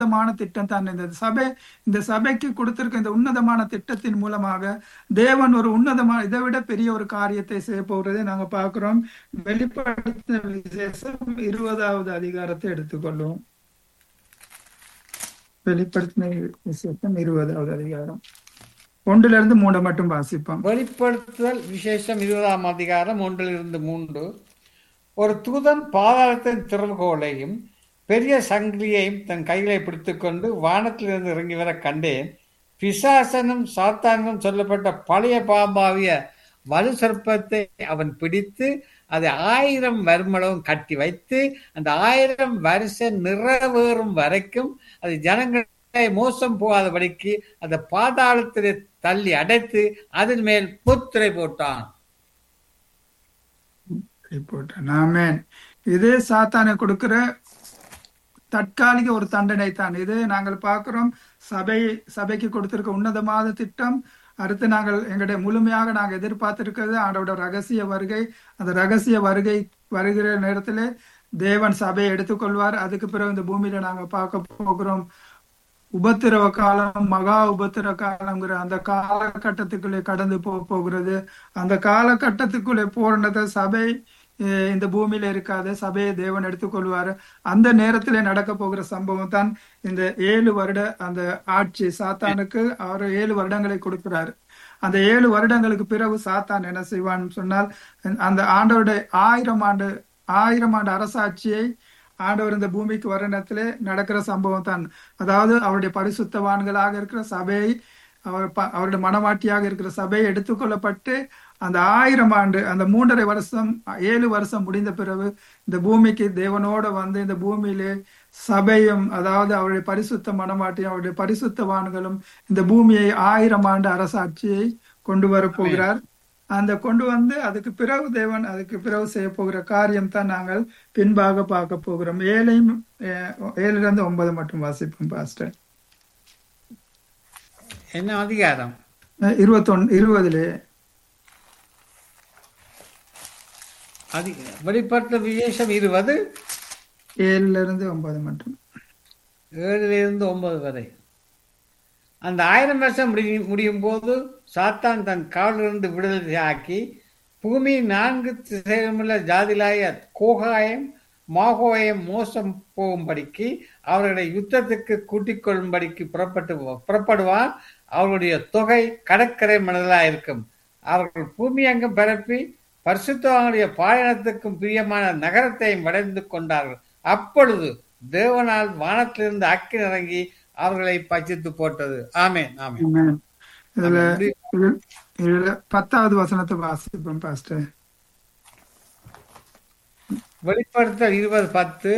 உன்னதமான திட்டம் தான் இந்த சபை இந்த சபைக்கு கொடுத்திருக்க இந்த உன்னதமான திட்டத்தின் மூலமாக தேவன் ஒரு உன்னதமான இதை விட பெரிய ஒரு காரியத்தை செய்ய போகிறதை நாங்க பார்க்கிறோம் வெளிப்படுத்தின விசேஷம் இருபதாவது அதிகாரத்தை எடுத்துக்கொள்வோம் வெளிப்படுத்தின விசேஷம் இருபதாவது அதிகாரம் ஒன்றுல இருந்து மூணு மட்டும் வாசிப்போம் வெளிப்படுத்துதல் விசேஷம் இருபதாம் அதிகாரம் ஒன்றில் இருந்து மூன்று ஒரு தூதன் பாதாளத்தின் திறவுகோலையும் பெரிய சங்கிலியையும் தன் கைகளை பிடித்துக்கொண்டு வானத்திலிருந்து இறங்கி வர கண்டேன் பிசாசனும் சாத்தானும் சொல்லப்பட்ட பழைய பாம்பாவிய வலு சர்ப்பத்தை அவன் பிடித்து அதை ஆயிரம் வருமளவும் கட்டி வைத்து அந்த ஆயிரம் வருஷம் நிறைவேறும் வரைக்கும் அது ஜனங்களை மோசம் போகாதபடிக்கு அந்த பாதாளத்திலே தள்ளி அடைத்து அதன் மேல் முத்திரை போட்டான் போட்டான் ஆமென் இது சாத்தானை கொடுக்கிற தற்காலிக ஒரு தண்டனை தான் இது நாங்கள் பார்க்கிறோம் சபை சபைக்கு கொடுத்திருக்க உன்னதமான திட்டம் அடுத்து நாங்கள் எங்களுடைய முழுமையாக நாங்கள் எதிர்பார்த்திருக்கிறது ஆண்டோட ரகசிய வருகை அந்த ரகசிய வருகை வருகிற நேரத்திலே தேவன் சபையை எடுத்துக்கொள்வார் அதுக்கு பிறகு இந்த பூமியில நாங்க பார்க்க போகிறோம் உபத்திரவ காலம் மகா உபத்திர காலம்ங்கிற அந்த காலகட்டத்துக்குள்ளே கடந்து போக போகிறது அந்த காலகட்டத்துக்குள்ளே போறத சபை அஹ், இந்த பூமியில இருக்காது சபையை தேவன் எடுத்துக்கொள்வாரு அந்த நேரத்திலே நடக்க போகிற சம்பவம் தான் இந்த ஏழு வருட அந்த ஆட்சி சாத்தானுக்கு அவர் ஏழு வருடங்களை கொடுக்கிறாரு அந்த ஏழு வருடங்களுக்கு பிறகு சாத்தான் என்ன செய்வான்னு சொன்னால் அந்த ஆண்டவருடைய ஆயிரம் ஆண்டு ஆயிரம் ஆண்டு அரசாட்சியை ஆண்டவர் இந்த பூமிக்கு வர நேரத்திலே நடக்கிற சம்பவம் தான் அதாவது அவருடைய பரிசுத்தவான்களாக இருக்கிற சபையை அவர் ப- அவருடைய மனவாட்டியாக இருக்கிற சபை எடுத்துக்கொள்ளப்பட்டு அந்த ஆயிரம் ஆண்டு அந்த மூன்றரை வருஷம் ஏழு வருஷம் முடிந்த பிறகு இந்த பூமிக்கு தேவனோட வந்து இந்த பூமியிலே சபையும் அதாவது அவருடைய பரிசுத்த மனவாட்டியும் அவருடைய பரிசுத்தவான்களும் இந்த பூமியை ஆயிரம் ஆண்டு அரசாட்சியை கொண்டு வர போகிறார் அந்த கொண்டு வந்து அதுக்கு பிறகு தேவன் அதுக்கு பிறகு செய்ய போகிற காரியம் தான் நாங்கள் பின்பாக பார்க்க போகிறோம் ஏழையும் அஹ், ஏழுல இருந்து ஒன்பது மட்டும் வாசிப்போம் பாஸ்டர் என்ன அதிகாரம் இருபத்தொன்னு இருபதுலே அதி வெளிப்படுத்த விசேஷம் இருபது ஏழுல இருந்து ஒன்பது மட்டும் ஏழிலிருந்து ஒன்பது வரை அந்த ஆயிரம் வருஷம் முடியும் முடியும் போது சாத்தான் தன் காவலிருந்து விடுதலை ஆக்கி பூமி நான்கு திசையிலுமுள்ள ஜாதிலாய கோகாயம் மாகோயம் மோசம் போகும்படிக்கு அவர்களை யுத்தத்துக்கு கூட்டிக் கொள்ளும்படிக்கு புறப்பட்டு புறப்படுவான் அவர்களுடைய தொகை கடற்கரை மணலா இருக்கும் அவர்கள் பூமி அங்கும் பரப்பி பரிசுத்தவங்களுடைய பாயணத்துக்கும் பிரியமான நகரத்தையும் அடைந்து கொண்டார்கள் அப்பொழுது தேவனால் வானத்திலிருந்து அக்கி இறங்கி அவர்களை பச்சித்து போட்டது ஆமென் ஆமென் Amen. இதுல ஆமென். இதுல- இதுல பத்தாவது வசனத்தை வாசிப்போம் பாஸ்டர் வெளிப்படுத்தல் இருபது பத்து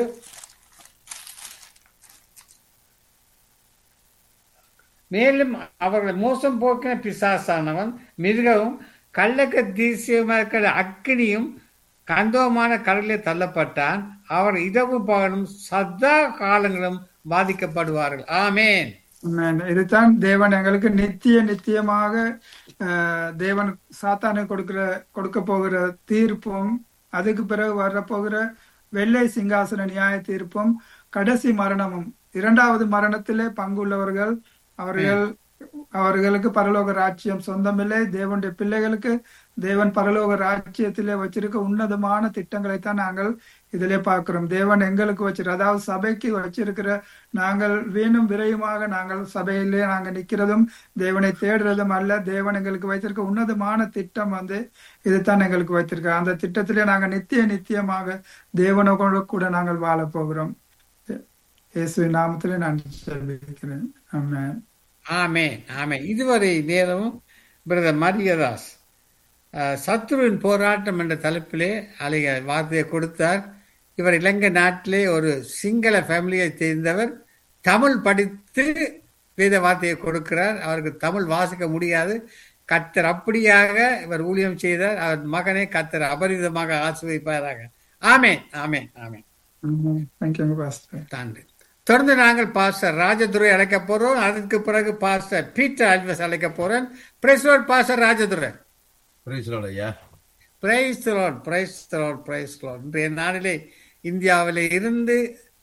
மேலும் அவர்களை மோசம் போக்கின பிசாசானவன் மிருகவும் கள்ளக்க தீசியமாக்கிற அக்கினியும் கந்தவமான கடலில் தள்ளப்பட்டான் அவர் இரவு பகலும் சதா காலங்களும் பாதிக்கப்படுவார்கள் ஆமேன் Amen. இதுதான் தேவன் எங்களுக்கு நித்திய நித்தியமாக அஹ், தேவன் சாத்தானை கொடுக்கிற கொடுக்க போகிற தீர்ப்பும் அதுக்கு பிறகு வரப்போகிற வெள்ளை சிங்காசன நியாய தீர்ப்பும் கடைசி மரணமும் இரண்டாவது மரணத்திலே பங்குள்ளவர்கள் அவர்கள் அவர்களுக்கு பரலோக ராஜ்யம் சொந்தமில்லை தேவனுடைய பிள்ளைகளுக்கு தேவன் பரலோக ராஜ்யத்திலே வச்சிருக்க உன்னதமான திட்டங்களை தான் நாங்கள் இதிலே பார்க்கிறோம் தேவன் எங்களுக்கு வச்சிருக்க அதாவது சபைக்கு வச்சிருக்கிற நாங்கள் வீணும் விரையுமாக நாங்கள் சபையிலே நாங்கள் நிக்கிறதும் தேவனை தேடுறதும் அல்ல தேவன் எங்களுக்கு வைத்திருக்க உன்னதமான திட்டம் வந்து இதுதான் எங்களுக்கு வைத்திருக்க அந்த திட்டத்திலே நாங்கள் நித்திய நித்தியமாக தேவனோட கூட நாங்கள் வாழ போகிறோம் இயேசுவின் நாமத்திலே நான் ஜெபிக்கிறேன் ஆமென் ஆமென் ஆமென் இதுவரை நேரமும் பிரதர் மரியதாஸ் அஹ், சத்ருவின் போராட்டம் என்ற தலைப்பிலே அலைய வார்த்தையை கொடுத்தார் இவர் இலங்கை நாட்டிலே ஒரு சிங்கள ஃபேமிலியை சேர்ந்தவர் தமிழ் படித்து வேத வார்த்தையை கொடுக்கிறார் அவருக்கு தமிழ் வாசிக்க முடியாது கத்தர் அப்படியாக இவர் ஊழியம் செய்தார் அவர் மகனை கத்தர் அபரிதமாக ஆசிர்வதிப்பாராக ஆமென் ஆமென் ஆமென் ஆமென் தேங்க்யூ பாஸ்டர் தாண்டு தொடர்ந்து நாங்கள் பாஸ்டர் ராஜதுரை அழைக்க போறோம் அதற்கு பிறகு பாஸ்டர் பீட்டர் அல்வஸ் அழைக்க போறேன் praise lord pastor Rajadurai praise lord ஐயா praise lord praise lord praise lord இன்றைய நாளிலே இந்தியாவிலே இருந்து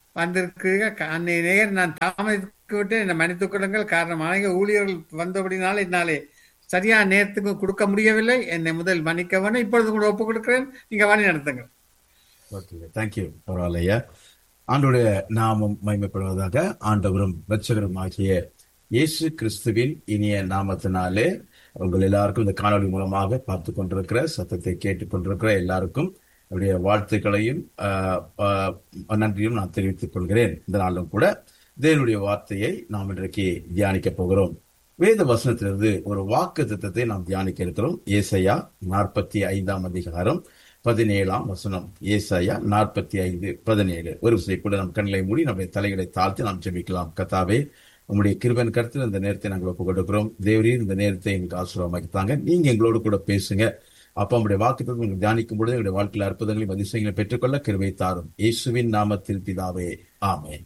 வந்திருக்கிறீங்க அன்னைய நேரம் நான் தாமதித்து விட்டு என்னை மன்னித்துக் கொள்ளுங்கள் காரணம் அநேக ஊழியர்கள் வந்தபடினால என்னாலே சரியான நேரத்துக்கு கொடுக்க முடியவில்லை என்னை முதல் மன்னிக்க வேணும் இப்பொழுது கூட ஒப்புக் கொடுக்கிறேன் நீங்க வழி நடத்துங்க ஓகே தேங்க்யூ பரவாயில்லையா ஆண்டோடைய நாமம் மகிமைப்படுவதாக ஆண்டவரும் ரட்சகரும் ஆகிய இயேசு கிறிஸ்துவின் இனிய நாமத்தினாலே உங்கள் எல்லாருக்கும் இந்த காணொளி மூலமாக பார்த்து கொண்டிருக்கிற சத்தத்தை கேட்டுக் கொண்டிருக்கிற எல்லாருக்கும் என்னுடைய வாழ்த்துக்களையும் ஆஹ், ஆஹ், நன்றியும் நான் தெரிவித்துக் கொள்கிறேன் இந்த நாளும் கூட தேவனுடைய வார்த்தையை நாம் இன்றைக்கு தியானிக்க போகிறோம் வேத வசனத்திலிருந்து ஒரு வாக்கு திட்டத்தை நாம் தியானிக்க இருக்கிறோம் ஏசையா நாற்பத்தி ஐந்தாம் அதிகாரம் பதினேழாம் வசனம் ஏசாயா நாற்பத்தி ஐந்து பதினேழு ஒரு விசை கூட நம் கண்களை மூடி நம்முடைய தலைகளை தாழ்த்தி நாம் ஜெபிக்கலாம் கத்தாவே உங்களுடைய கிருபன் கருத்தில் இந்த நேரத்தை நாங்கள் ஒப்புக் கொடுக்கிறோம் தேவரீர் இந்த நேரத்தை எங்களுக்கு ஆசீர்வாதமாக்கித்தாங்க நீங்க எங்களோடு கூட பேசுங்க அப்ப நம்முடைய வாக்குத்தத்தை உங்களுக்கு தியானிக்கும் பொழுது எங்களுடைய வாழ்க்கையில் அற்புதங்களையும் அதிசயங்களை பெற்றுக்கொள்ள கிருபை தாரும் இயேசுவின் நாமத்தில் பிதாவே ஆமென்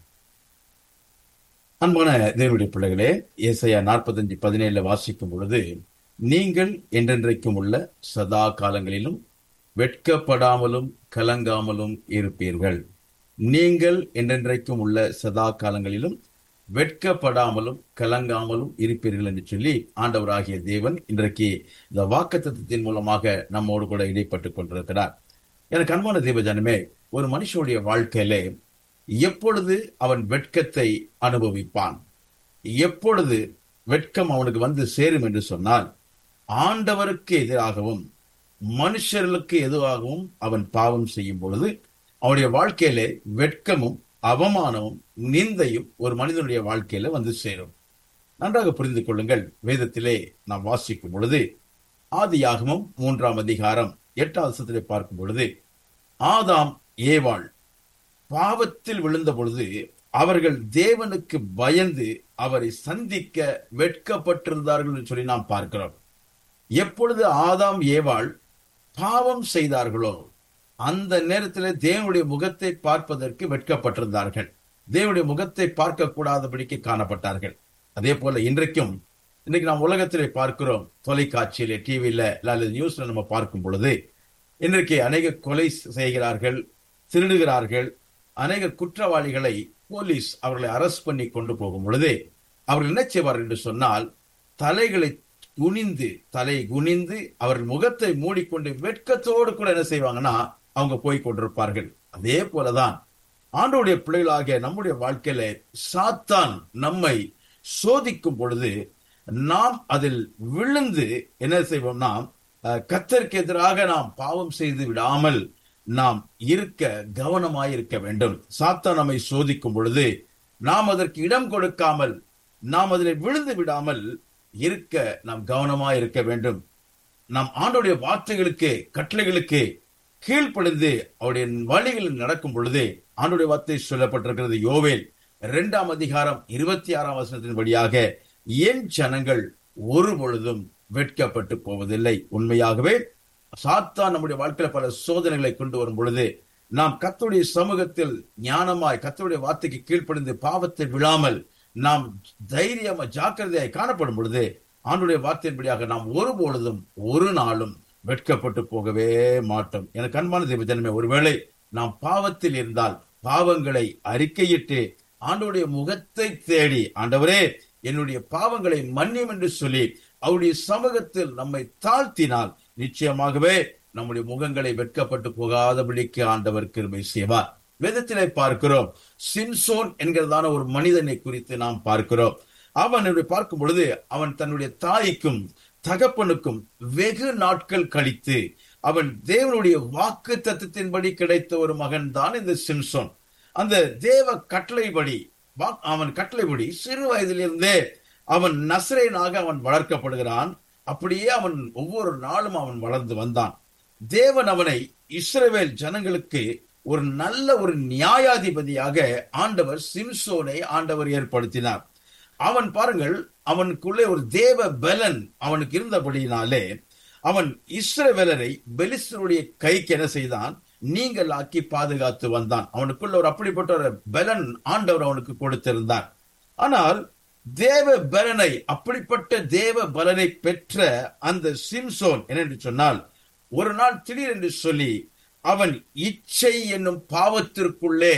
அன்பான தேவனுடைய பிள்ளைகளே ஏசாயா நாற்பத்தஞ்சு பதினேழுல வாசிக்கும் பொழுது நீங்கள் என்றென்றைக்கும் உள்ள சதா காலங்களிலும் வெட்கப்படாமலும் கலங்காமலும் இருப்பீர்கள் நீங்கள் என்றென்றைக்கும் உள்ள சதா காலங்களிலும் வெட்கப்படாமலும் கலங்காமலும் இருப்பீர்கள் என்று சொல்லி ஆண்டவராகிய தேவன் இன்றைக்கு இந்த வாக்குத்தத்தத்தின் மூலமாக நம்மோடு கூட இடைப்பட்டுக் கொண்டிருக்கிறார் எனக்கு அன்பான தேவஜனமே ஒரு மனுஷனுடைய வாழ்க்கையிலே எப்பொழுது அவன் வெட்கத்தை அனுபவிப்பான் எப்பொழுது வெட்கம் அவனுக்கு வந்து சேரும் என்று சொன்னால் ஆண்டவருக்கு எதிராகவும் மனுஷர்களுக்கு எதுவாகவும் அவன் பாவம் செய்யும் பொழுது அவனுடைய வாழ்க்கையிலே வெட்கமும் அவமானமும் நிந்தையும் ஒரு மனிதனுடைய வாழ்க்கையில வந்து சேரும் நன்றாக புரிந்து கொள்ளுங்கள் வேதத்திலே நாம் வாசிக்கும் பொழுது ஆதியாகமம் மூன்றாம் அதிகாரம் எட்டாம் வருஷத்திலே பார்க்கும் பொழுது ஆதாம் ஏவாள் பாவத்தில் விழுந்த பொழுது அவர்கள் தேவனுக்கு பயந்து அவரை சந்திக்க வெட்கப்பட்டிருந்தார்கள் என்று சொல்லி நாம் பார்க்கிறோம் எப்பொழுது ஆதாம் ஏவாள் பாவம் செய்தார்களோ அந்த நேரத்தில் தேவனுடைய முகத்தை பார்ப்பதற்கு வெட்கப்பட்டிருந்தார்கள் தேவனுடைய முகத்தை பார்க்க கூடாதபடிக்கு காணப்பட்டார்கள் அதே போல இன்றைக்கும் இன்னைக்கு நாம் உலகத்திலே பார்க்கிறோம் தொலைக்காட்சியிலே டிவியில அல்லது நியூஸ்ல நம்ம பார்க்கும் பொழுது இன்றைக்கு அநேக கொலை செய்கிறார்கள் திருடுகிறார்கள் அநேக குற்றவாளிகளை போலீஸ் அவர்களை அரெஸ்ட் பண்ணி கொண்டு போகும் பொழுது அவர்கள் என்ன செய்வார் என்று சொன்னால் தலைகளை குனிந்து தலை குனிந்து அவர்கள் முகத்தை மூடிக்கொண்டு வெட்கத்தோடு கூட என்ன செய்வாங்கன்னா அவங்க போய் கொண்டிருப்பார்கள் அதே போலதான் ஆண்டோடைய பிள்ளைகளாகிய நம்முடைய வாழ்க்கையில சாத்தான் நம்மை சோதிக்கும் பொழுது நாம் அதில் விழுந்து என்ன செய்வோம்னா அஹ், கர்த்தருக்கு எதிராக நாம் பாவம் செய்து விடாமல் நாம் இருக்க கவனமாய் இருக்க வேண்டும் சாத்தான் நம்மை சோதிக்கும் பொழுது நாம் அதற்கு இடம் கொடுக்காமல் நாம் அதில் விழுந்து விடாமல் இருக்க நாம் கவனமாய் இருக்க வேண்டும் நாம் ஆண்டோடைய வார்த்தைகளுக்கு கட்டளைகளுக்கு கீழ்ப்படிந்து அவருடைய வழிகளில் நடக்கும் பொழுது ஆண்டுடைய வார்த்தை சொல்லப்பட்டிருக்கிறது யோவேல் இரண்டாம் அதிகாரம் இருபத்தி ஆறாம் வசனத்தின் வழியாக என் ஜனங்கள் ஒரு பொழுதும் வெட்கப்பட்டு போவதில்லை உண்மையாகவே சாத்தான் நம்முடைய வாழ்க்கையில பல சோதனைகளை கொண்டு வரும் பொழுது நாம் கர்த்தருடைய சமூகத்தில் ஞானமாய் கர்த்தருடைய வார்த்தைக்கு கீழ்ப்படிந்து பாவத்தை விழாமல் நாம் தைரியமா ஜாக்கிரதையாய் காணப்படும் பொழுது ஆண்டுடைய வார்த்தையின்படியாக நாம் ஒருபொழுதும் ஒரு நாளும் வெட்கப்பட்டு போகவே மாட்டோம் எனக்கு அன்பான தேவ ஜனமே ஒருவேளை நாம் பாவத்தில் இருந்தால் பாவங்களை அறிக்கையிட்டு ஆண்டவருடைய முகத்தை தேடி ஆண்டவரே என்னுடைய பாவங்களை மன்னியும் என்று சொல்லி அவருடைய சமூகத்தில் நம்மை தாழ்த்தினால் நிச்சயமாகவே நம்முடைய முகங்களை வெட்கப்பட்டு போகாதபடிக்கு ஆண்டவர் கிருபை செய்வார் வேதத்திலே பார்க்கிறோம் சிம்சோன் என்கிறதான ஒரு மனிதனை குறித்து நாம் பார்க்கிறோம் அவன் இப்படி பார்க்கும் பொழுது அவன் தன்னுடைய தாய்க்கும் தகப்பனுக்கும் வெகு நாட்கள் கழித்து அவன் தேவனுடைய வாக்கு தத்துவத்தின்படி கிடைத்த ஒரு மகன் தான் இந்த சிம்சோன் அந்த தேவ கட்டளைப்படி வா- அவன் கட்டளைப்படி சிறு வயதிலிருந்தே அவன் நசரேனாக அவன் வளர்க்கப்படுகிறான் அப்படியே அவன் ஒவ்வொரு நாளும் அவன் வளர்ந்து வந்தான் தேவன் அவனை இஸ்ரவேல் ஜனங்களுக்கு ஒரு நல்ல ஒரு நியாயாதிபதியாக ஆண்டவர் சிம்சோனை ஆண்டவர் ஏற்படுத்தினார் அவன் பாருங்கள் அவனுக்குள்ளே ஒரு தேவ பலன் அவனுக்கு இருந்தபடியினாலே அவன் இஸ்ரவேலரை பெலிஸ்தருடைய கைக்கு என்ன செய்தான் நீங்கள் ஆக்கி பாதுகாத்து வந்தான் அவனுக்குள்ள ஒரு அப்படிப்பட்ட ஒரு பலன் ஆண்டவர் அவனுக்கு கொடுத்திருந்தார் ஆனால் தேவ பலனை அப்படிப்பட்ட தேவ பலனை பெற்ற அந்த சிம்சோன் என்னென்று சொன்னால் ஒரு நாள் திடீரென்று சொல்லி அவன் இச்சை என்னும் பாவத்திற்குள்ளே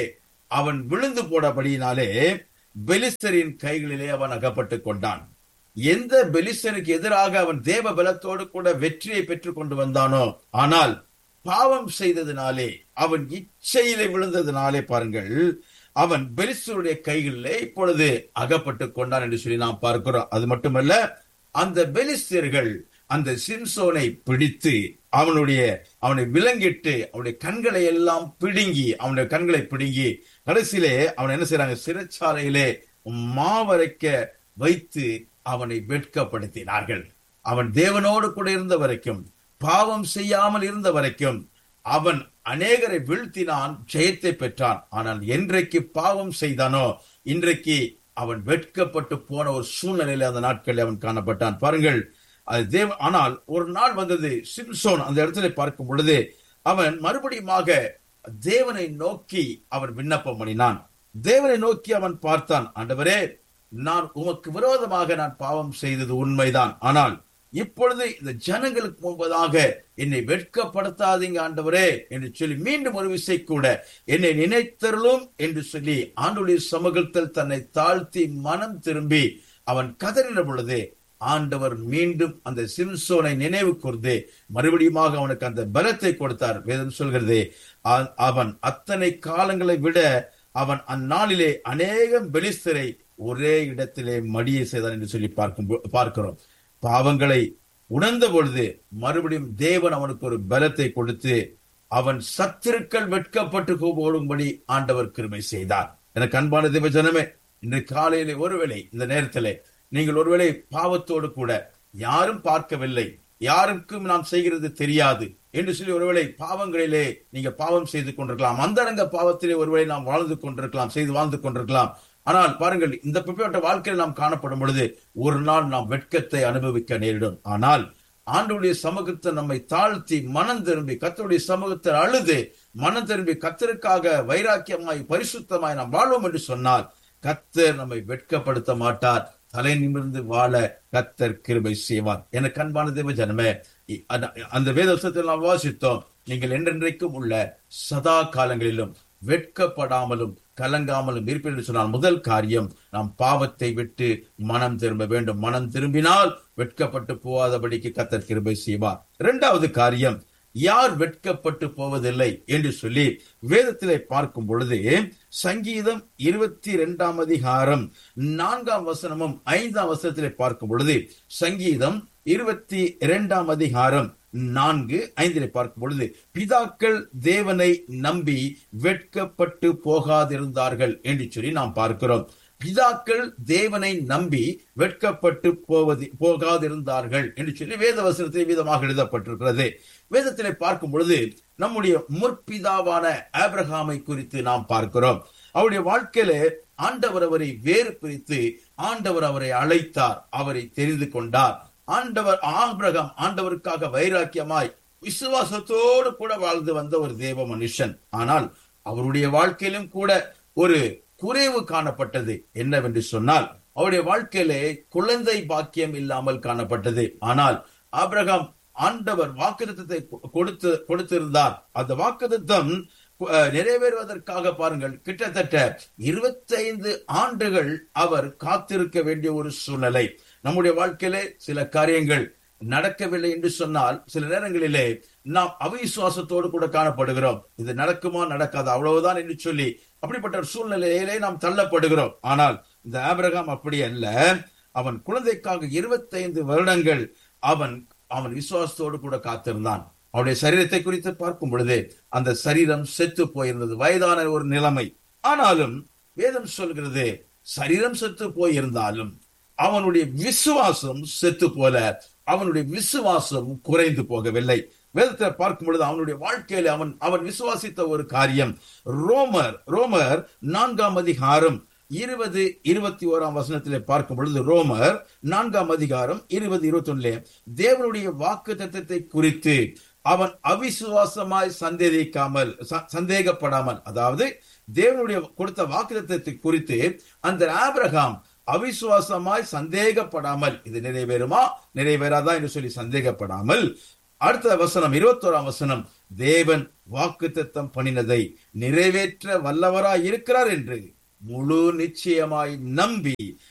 அவன் விழுந்து போடபடியினாலே பெலிஸ்தரின் கைகளிலே அவன் அகப்பட்டுக் கொண்டான் எந்த பெலிஸ்தனுக்கு எதிராக அவன் தேவ பலத்தோடு கூட வெற்றியை பெற்றுக் கொண்டு வந்தானோ ஆனால் பாவம் செய்ததினாலே அவன் இச்சையிலே விழுந்ததினாலே பாருங்கள் அவன் பெலிஸ்தருடைய கைகளிலே இப்பொழுது அகப்பட்டுக் கொண்டான் என்று சொல்லி நாம் பார்க்கிறோம் அது மட்டுமல்ல அந்த பெலிஸ்தர்கள் அந்த சிம்சோனை பிடித்து அவனுடைய அவனை விலங்கிட்டு அவனுடைய கண்களை எல்லாம் பிடுங்கி அவனுடைய கண்களை பிடுங்கி கடைசியிலே அவன் என்ன செய்றாங்க சிறைச்சாலையிலே மாவரைக்க வைத்து அவனை வெட்கப்படுத்தினார்கள் அவன் தேவனோடு கூட இருந்த வரைக்கும் பாவம் செய்யாமல் இருந்த வரைக்கும் அவன் அநேகரை வீழ்த்தினான் ஜெயத்தை பெற்றான் ஆனால் என்றைக்கு பாவம் செய்தானோ இன்றைக்கு அவன் வெட்கப்பட்டு போன ஒரு சூழ்நிலையில அந்த நாட்களில் அவன் காணப்பட்டான் பாருங்கள் அது தேவ ஆனால் ஒரு நாள் வந்தது சிம்சோன் அந்த இடத்துல பார்க்கும் பொழுது அவன் மறுபடியுமாக தேவனை நோக்கி அவன் விண்ணப்பம் பண்ணினான் தேவனை நோக்கி அவன் பார்த்தான் ஆண்டவரே நான் உமக்கு விரோதமாக நான் பாவம் செய்தது உண்மைதான் ஆனால் இப்பொழுது இந்த ஜனங்களுக்கு முன்பதாக என்னை வெட்கப்படுத்தாதீங்க ஆண்டவரே என்று சொல்லி மீண்டும் ஒரு விசை கூட என்னை நினைத்தருளும் என்று சொல்லி ஆண்டுடைய சமூகத்தில் தன்னை தாழ்த்தி மனம் திரும்பி அவன் கதறின பொழுது ஆண்டவர் மீண்டும் அந்த சிம்சோனை நினைவு கூர்ந்து மறுபடியுமாக அவனுக்கு அந்த பலத்தை கொடுத்தார் வேதம் சொல்கிறது அ- அவன் அத்தனை காலங்களை விட அவன் அந்நாளிலே அநேகம் பெலிஸ்தரை ஒரே இடத்திலே மடியை செய்தான் என்று சொல்லி பார்க்கும் போ- பார்க்கிறோம் பாவங்களை உணர்ந்த பொழுது மறுபடியும் தேவன் அவனுக்கு ஒரு பலத்தை கொடுத்து அவன் சத்துருக்கள் வெட்கப்பட்டு போடும்படி ஆண்டவர் கிருபை செய்தார் எனக்கு அன்பான தேவ ஜனமே இன்று காலையிலே ஒருவேளை இந்த நேரத்திலே நீங்கள் ஒருவேளை பாவத்தோடு கூட யாரும் பார்க்கவில்லை யாருக்கும் நாம் செய்கிறது தெரியாது என்று சொல்லி ஒருவேளை பாவங்களிலே நீங்க பாவம் செய்து கொண்டிருக்கலாம் அந்தரங்க பாவத்திலே ஒருவேளை நாம் வாழ்ந்து கொண்டிருக்கலாம் செய்து வாழ்ந்து கொண்டிருக்கலாம் ஆனால் பாருங்கள் இந்த பிற்பட்ட வாழ்க்கையில் நாம் காணப்படும் பொழுது ஒரு நாள் நாம் வெட்கத்தை அனுபவிக்க நேரிடும் ஆனால் ஆண்டுடைய சமூகத்தை நம்மை தாழ்த்தி மனம் திரும்பி கத்தருடைய சமூகத்தில் அழுது மனம் திரும்பி கத்தருக்காக வைராக்கியமாய் பரிசுத்தமாய் நாம் வாழ்வோம் என்று சொன்னால் கத்தர் நம்மை வெட்கப்படுத்த மாட்டார் தலை நிமிர்ந்து வாழ கத்தர் கிருபை செய்வார் எனக்கு அன்பான தேவ ஜனமே இ- அந்த- அந்த வேதத்தில் நாம் வாசித்தோம் நீங்கள் என்றென்றைக்கும் உள்ள சதா காலங்களிலும் வெட்கப்படாமலும் கலங்காமலும் இருப்பீர்கள் என்று சொன்னால் முதல் காரியம் நாம் பாவத்தை விட்டு மனம் திரும்ப வேண்டும் மனம் திரும்பினால் வெட்கப்பட்டு போகாதபடிக்கு கத்தர் கிருபை செய்வார் இரண்டாவது காரியம் யார் வெட்கப்பட்டு போவதில்லை என்று சொல்லி வேதத்திலே பார்க்கும் பொழுது சங்கீதம் இருபத்தி இரண்டாம் அதிகாரம் நான்காம் வசனமும் ஐந்தாம் வசனத்திலே பார்க்கும் பொழுது சங்கீதம் இருபத்தி இரண்டாம் அதிகாரம் நான்கு ஐந்திலே பார்க்கும் பொழுது பிதாக்கள் தேவனை நம்பி வெட்கப்பட்டு போகாதிருந்தார்கள் என்று சொல்லி நாம் பார்க்கிறோம் பிதாக்கள் தேவனை நம்பி வெட்கப்பட்டு போவது போகாதிருந்தார்கள் என்று சொல்லி வேத வசனத்தில் விதமாக எழுதப்பட்டிருக்கிறது வேதத்திலே பார்க்கும் பொழுது நம்முடைய முற்பிதாவான ஆபிரகாமை குறித்து நாம் பார்க்கிறோம் அவருடைய வாழ்க்கையில ஆண்டவர் அவரை வேறு பிரித்து ஆண்டவர் அவரை அழைத்தார் அவரை தெரிந்து கொண்டார் ஆண்டவர் ஆபிரகாம் ஆண்டவருக்காக வைராக்கியமாய் விசுவாசத்தோடு கூட வாழ்ந்து வந்த ஒரு தேவ மனுஷன் ஆனால் அவருடைய வாழ்க்கையிலும் கூட ஒரு குறைவு காணப்பட்டது என்னவென்று சொன்னால் அவருடைய வாழ்க்கையிலே குழந்தை பாக்கியம் இல்லாமல் காணப்பட்டது ஆனால் ஆபிரகாம் ஆண்டவர் வாக்குத்தத்தை கொடுத்து கொடுத்திருந்தார் அந்த வாக்குத்தம் நிறைவேறுவதற்காக பாருங்கள் கிட்டத்தட்ட இருபத்தைந்து ஆண்டுகள் அவர் காத்திருக்க வேண்டிய ஒரு சூழ்நிலை நம்முடைய வாழ்க்கையிலே சில காரியங்கள் நடக்கவில்லை என்று சொன்னால் சில நேரங்களிலே நாம் அவிசுவாசத்தோடு கூட காணப்படுகிறோம் இது நடக்குமா நடக்காது அவ்வளவுதான் என்று சொல்லி அப்படிப்பட்ட ஒரு சூழ்நிலையிலே நாம் தள்ளப்படுகிறோம் ஆனால் இந்த ஆபிரகாம் அப்படி அல்ல அவன் குழந்தைக்காக இருபத்தைந்து வருடங்கள் அவன் அவன் விசுவாசத்தோடு கூட காத்திருந்தான் அவனுடைய சரீரத்தை குறித்து பார்க்கும் பொழுது அந்த சரீரம் செத்து போயிருந்தது வயதான ஒரு நிலைமை ஆனாலும் வேதம் சொல்கிறது சரீரம் செத்து போயிருந்தாலும் அவனுடைய விசுவாசம் செத்து போல அவனுடைய விசுவாசம் குறைந்து போகவில்லை வேதத்தை பார்க்கும் பொழுது அவனுடைய வாழ்க்கையில அவன் அவன் விசுவாசித்த ஒரு காரியம் ரோமர் ரோமர் நான்காம் அதிகாரம் இருபது இருபத்தி ஓராம் வசனத்திலே பார்க்கும் பொழுது ரோமர் நான்காம் அதிகாரம் இருபது இருபத்தி ஒன்னுல தேவனுடைய வாக்கு தத்துவத்தை குறித்து அவன் அவிசுவாசமாய் சந்தேகிக்காமல் சந்தேகப்படாமல் அதாவது தேவனுடைய கொடுத்த வாக்குத்தத்தை குறித்து அந்த ஆபிரகாம் அவிசுவாசமாய் சந்தேகப்படாமல் இது நிறைவேறுமா நிறைவேறாதா என்று சொல்லி சந்தேகப்படாமல் அடுத்த வசனம் இருபத்தோராம் வசனம் தேவன் வாக்குத்தத்தம் பண்ணினதை நிறைவேற்ற வல்லவராய் இருக்கிறார் என்று முழு நிச்சயமாய் நம்பி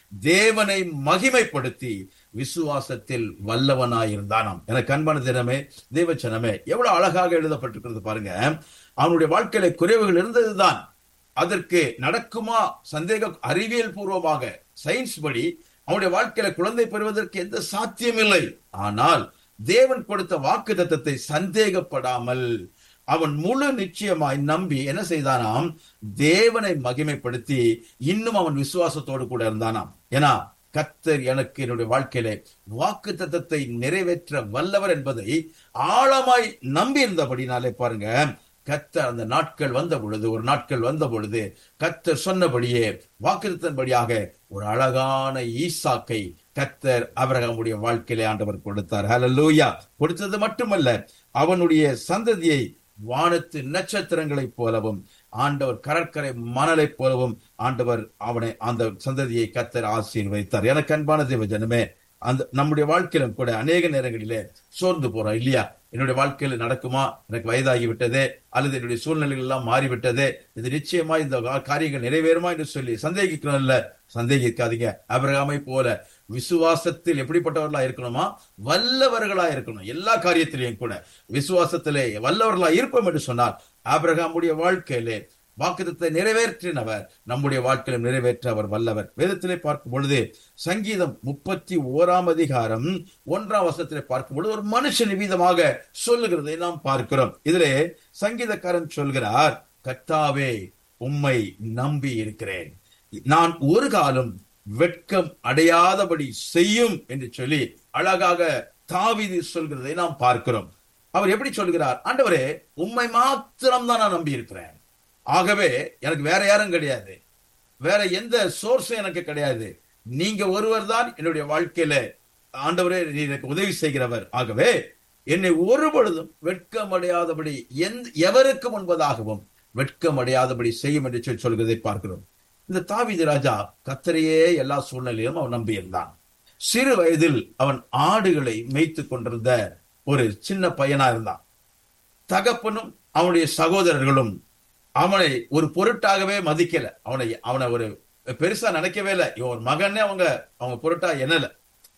தேவனை மகிமைப்படுத்தி விசுவாசத்தில் வல்லவனாய் இருந்தானாம் எனக்கு அன்பான தினமே தேவச்சனமே எவ்வளவு அழகாக எழுதப்பட்டிருக்கிறது பாருங்க அவனுடைய வாழ்க்கையில குறைவுகள் இருந்ததுதான் அதற்கு நடக்குமா சந்தேக அறிவியல் பூர்வமாக சயின்ஸ் படி அவனுடைய வாழ்க்கையில குழந்தை பெறுவதற்கு எந்த சாத்தியமில்லை ஆனால் தேவன் கொடுத்த வாக்கு தத்தத்தை சந்தேகப்படாமல் அவன் முழு நிச்சயமாய் நம்பி என்ன செய்தானாம் தேவனை மகிமைப்படுத்தி இன்னும் அவன் விசுவாசத்தோடு கூட இருந்தானாம் ஏன்னா கத்தர் எனக்கு என்னுடைய வாழ்க்கையில வாக்கு தத்தத்தை நிறைவேற்ற வல்லவர் என்பதை ஆழமாய் நம்பி இருந்தபடினாலே பாருங்க கத்தர் அந்த நாட்கள் வந்த பொழுது ஒரு நாட்கள் வந்த பொழுது கத்தர் சொன்னபடியே வாக்குத்தன்படியாக ஒரு அழகான ஈசாக்கை கத்தர் அவரகமுடைய வாழ்க்கையிலே ஆண்டவர் கொடுத்தார் ஹalleluya கொடுத்தது மட்டுமல்ல அவனுடைய சந்ததியை வானத்து நட்சத்திரங்களைப் போலவும் ஆண்டவர் கடற்கரை மணலைப் போலவும் ஆண்டவர் அவனை அந்த சந்ததியை கத்தர் ஆசீர்வதித்தார் எனக்கு அன்பான தேவ ஜனமே அந்த நம்முடைய வாழ்க்கையிலும் கூட அநேக நேரங்களிலே சோர்ந்து போறோம் இல்லையா என்னுடைய வாழ்க்கையில நடக்குமா எனக்கு வயதாகி விட்டதே அல்லது என்னுடைய சூழ்நிலைகள் எல்லாம் மாறிவிட்டதே இது நிச்சயமா இந்த காரியங்கள் நிறைவேறுமா என்று சொல்லி சந்தேகிக்கணும் இல்ல சந்தேகிக்காதீங்க அபிரகாமை போல விசுவாசத்தில் எப்படிப்பட்டவர்களா இருக்கணுமா வல்லவர்களா இருக்கணும் எல்லா காரியத்திலையும் கூட விசுவாசத்திலே வல்லவர்களா இருப்போம் என்று சொன்னால் ஆபிரகாமுடைய வாழ்க்கையிலே வாக்குத்தத்தை நிறைவேற்றினவர் நம்முடைய வாழ்க்கையிலும் நிறைவேற்ற அவர் வல்லவர் வேதத்திலே பார்க்கும் பொழுது சங்கீதம் முப்பத்தி ஓராம் அதிகாரம் ஒன்றாம் வசனத்திலே பார்க்கும் பொழுது ஒரு மனுஷ நிபீதமாக சொல்லுகிறதை நாம் பார்க்கிறோம் இதிலே சங்கீதக்காரன் சொல்கிறார் கத்தாவே உம்மை நம்பி இருக்கிறேன் நான் ஒரு காலம் வெட்கம் அடையாதபடி செய்யும் என்று சொல்லி அழகாக தாவிதி சொல்கிறதை நாம் பார்க்கிறோம் அவர் எப்படி சொல்கிறார் ஆண்டவரே உண்மை மாத்திரம் தான் நான் நம்பி இருக்கிறேன் ஆகவே எனக்கு வேற யாரும் கிடையாது வேற எந்த சோர்ஸும் எனக்கு கிடையாது நீங்க ஒருவர் தான் என்னுடைய வாழ்க்கையில ஆண்டவரே நீ எனக்கு உதவி செய்கிறவர் ஆகவே என்னை ஒரு பொழுதும் வெட்கமடையாதபடி எந்த எவருக்கு முன்பதாகவும் வெட்கமடையாதபடி செய்யும் என்று சொல்லி சொல்கிறதை பார்க்கிறோம் இந்த தாவிது ராஜா கத்தரையே எல்லா சூழ்நிலையிலும் அவன் நம்பியிருந்தான் சிறு வயதில் அவன் ஆடுகளை மேய்த்து கொண்டிருந்த ஒரு சின்ன பையனா இருந்தான் தகப்பனும் அவனுடைய சகோதரர்களும் அவனை ஒரு பொருட்டாகவே மதிக்கல அவனை அவனை ஒரு பெருசா நினைக்கவே இல்லை இவன் ஒரு மகனே அவங்க அவங்க பொருட்டா என்னல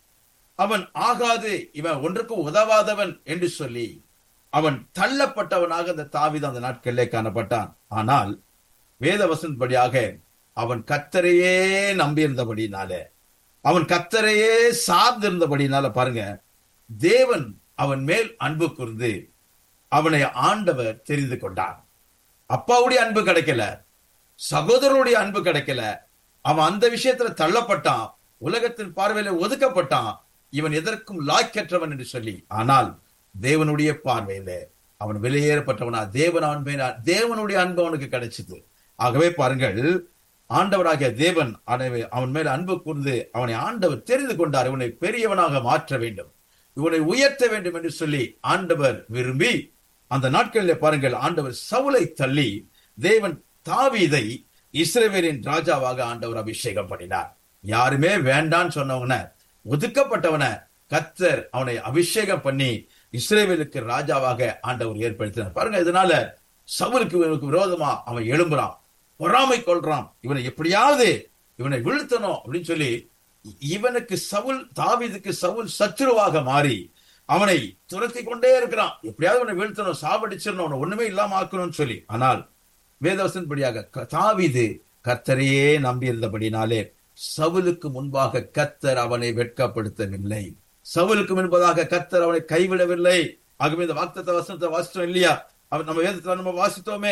அவன் ஆகாது இவன் ஒன்றுக்கும் உதவாதவன் என்று சொல்லி அவன் தள்ளப்பட்டவனாக அந்த தாவித அந்த நாட்களிலே காணப்பட்டான் ஆனால் வேதவசன்படியாக அவன் கத்தரையே நம்பியிருந்தபடினாலே அவன் கத்தரையே சார்ந்திருந்தபடினால பாருங்க தேவன் அவன் மேல் அன்பு கூர்ந்து அவனை ஆண்டவர் தெரிந்து கொண்டான் அப்பாவுடைய அன்பு கிடைக்கல சகோதரருடைய அன்பு கிடைக்கல அவன் அந்த விஷயத்துல தள்ளப்பட்டான் உலகத்தின் பார்வையில ஒதுக்கப்பட்டான் இவன் எதற்கும் லாய்க்கற்றவன் என்று சொல்லி ஆனால் தேவனுடைய பார்வையில அவன் வெளியேறப்பட்டவனா தேவன் அவன் மேல தேவனுடைய அன்பு அவனுக்கு கிடைச்சது ஆகவே பாருங்கள் ஆண்டவராகிய தேவன் அவன் மேல அன்பு கூர்ந்து அவனை ஆண்டவர் தெரிந்து கொண்டார் இவனை பெரியவனாக மாற்ற வேண்டும் இவனை உயர்த்த வேண்டும் என்று சொல்லி ஆண்டவர் விரும்பி அந்த நாட்களில் பாருங்கள் ஆண்டவர் சவுலை தள்ளி தேவன் தாவீதை இஸ்ரேவேலின் ராஜாவாக ஆண்டவர் அபிஷேகம் பண்ணினார் யாருமே வேண்டான்னு சொன்னவன ஒதுக்கப்பட்டவன கத்தர் அவனை அபிஷேகம் பண்ணி இஸ்ரேவேலுக்கு ராஜாவாக ஆண்டவர் ஏற்படுத்தினார் பாருங்க இதனால சவுலுக்கு இவனுக்கு விரோதமா அவன் எழும்புறான் பொறாமை கொள்றான் இவனை எப்படியாவது இவனை வீழ்த்தணும் அப்படின்னு சொல்லி இவனுக்கு சவுல் தாவிதுக்கு சவுல் சத்துருவாக மாறி அவனை துரத்தி கொண்டே இருக்கிறான் எப்படியாவது அவனை வீழ்த்தணும் சாவடிச்சிடணும் அவனை ஒண்ணுமே இல்லாம ஆக்கணும்னு சொல்லி ஆனால் வேதவசன்படியாக தாவிது கத்தரையே நம்பியிருந்தபடினாலே சவுலுக்கு முன்பாக கத்தர் அவனை வெட்கப்படுத்தவில்லை சவுலுக்கு முன்பதாக கத்தர் அவனை கைவிடவில்லை ஆகவே இந்த வாக்தத்த வசனத்தை வாசித்தோம் இல்லையா அவன் நம்ம வேதத்துல நம்ம வாசித்தோமே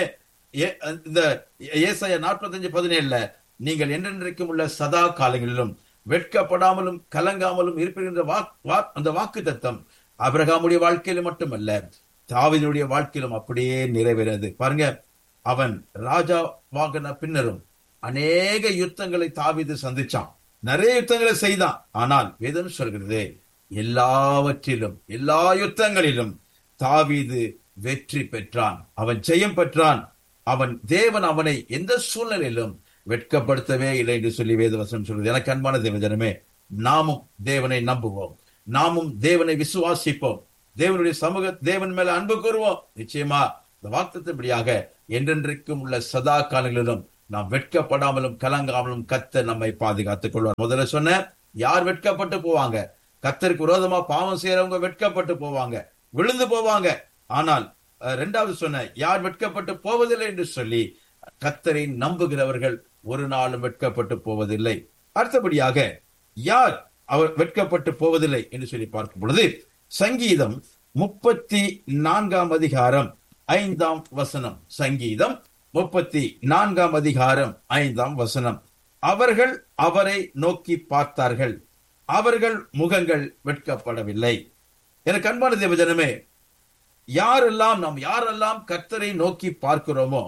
இந்த ஏசாய நாற்பத்தஞ்சு பதினேழுல நீங்கள் என்றென்றைக்கும் உள்ள சதா காலங்களிலும் வெட்கப்படாமலும் கலங்காமலும் இருப்பிருக்கின்ற அந்த வாக்கு தத்தம் அபிரகாமுடைய வாழ்க்கையில மட்டுமல்ல தாவினுடைய வாழ்க்கையிலும் அப்படியே நிறைவேறது பாருங்க அவன் ராஜா வாங்கின பின்னரும் அநேக யுத்தங்களை தாவிது சந்திச்சான் நிறைய யுத்தங்களை செய்தான் ஆனால் வேதம் சொல்கிறது எல்லாவற்றிலும் எல்லா யுத்தங்களிலும் தாவீது வெற்றி பெற்றான் அவன் ஜெயம் பெற்றான் அவன் தேவன் அவனை எந்த சூழ்நிலையிலும் வெட்கப்படுத்தவே இல்லை என்று சொல்லி வேதவசனம் சொல்றது எனக்கு அன்பான தேவஜனமே நாமும் தேவனை நம்புவோம் நாமும் தேவனை விசுவாசிப்போம் தேவனுடைய சமூக தேவன் மேல அன்பு கூறுவோம் நிச்சயமா இந்த வாக்குத்தின்படியாக என்றென்றைக்கும் உள்ள சதா காலங்களிலும் நாம் வெட்கப்படாமலும் கலங்காமலும் கத்த நம்மை பாதுகாத்துக் கொள்வார் முதல்ல சொன்ன யார் வெட்கப்பட்டு போவாங்க கத்தருக்கு விரோதமா பாவம் செய்யறவங்க வெட்கப்பட்டு போவாங்க விழுந்து போவாங்க ஆனால் அஹ், இரண்டாவது சொன்ன யார் வெட்கப்பட்டு போவதில்லை என்று சொல்லி கத்தரை நம்புகிறவர்கள் ஒரு நாளும் வெட்கப்பட்டு போவதில்லை அடுத்தபடியாக யார் அவர் வெட்கப்பட்டு போவதில்லை என்று சொல்லி பார்க்கும் பொழுது சங்கீதம் முப்பத்தி நான்காம் அதிகாரம் ஐந்தாம் வசனம் சங்கீதம் முப்பத்தி நான்காம் அதிகாரம் ஐந்தாம் வசனம் அவர்கள் அவரை நோக்கி பார்த்தார்கள் அவர்கள் முகங்கள் வெட்கப்படவில்லை எனக்கு அன்பான தேவஜனமே யாரெல்லாம் நாம் யாரெல்லாம் கர்த்தரை நோக்கி பார்க்கிறோமோ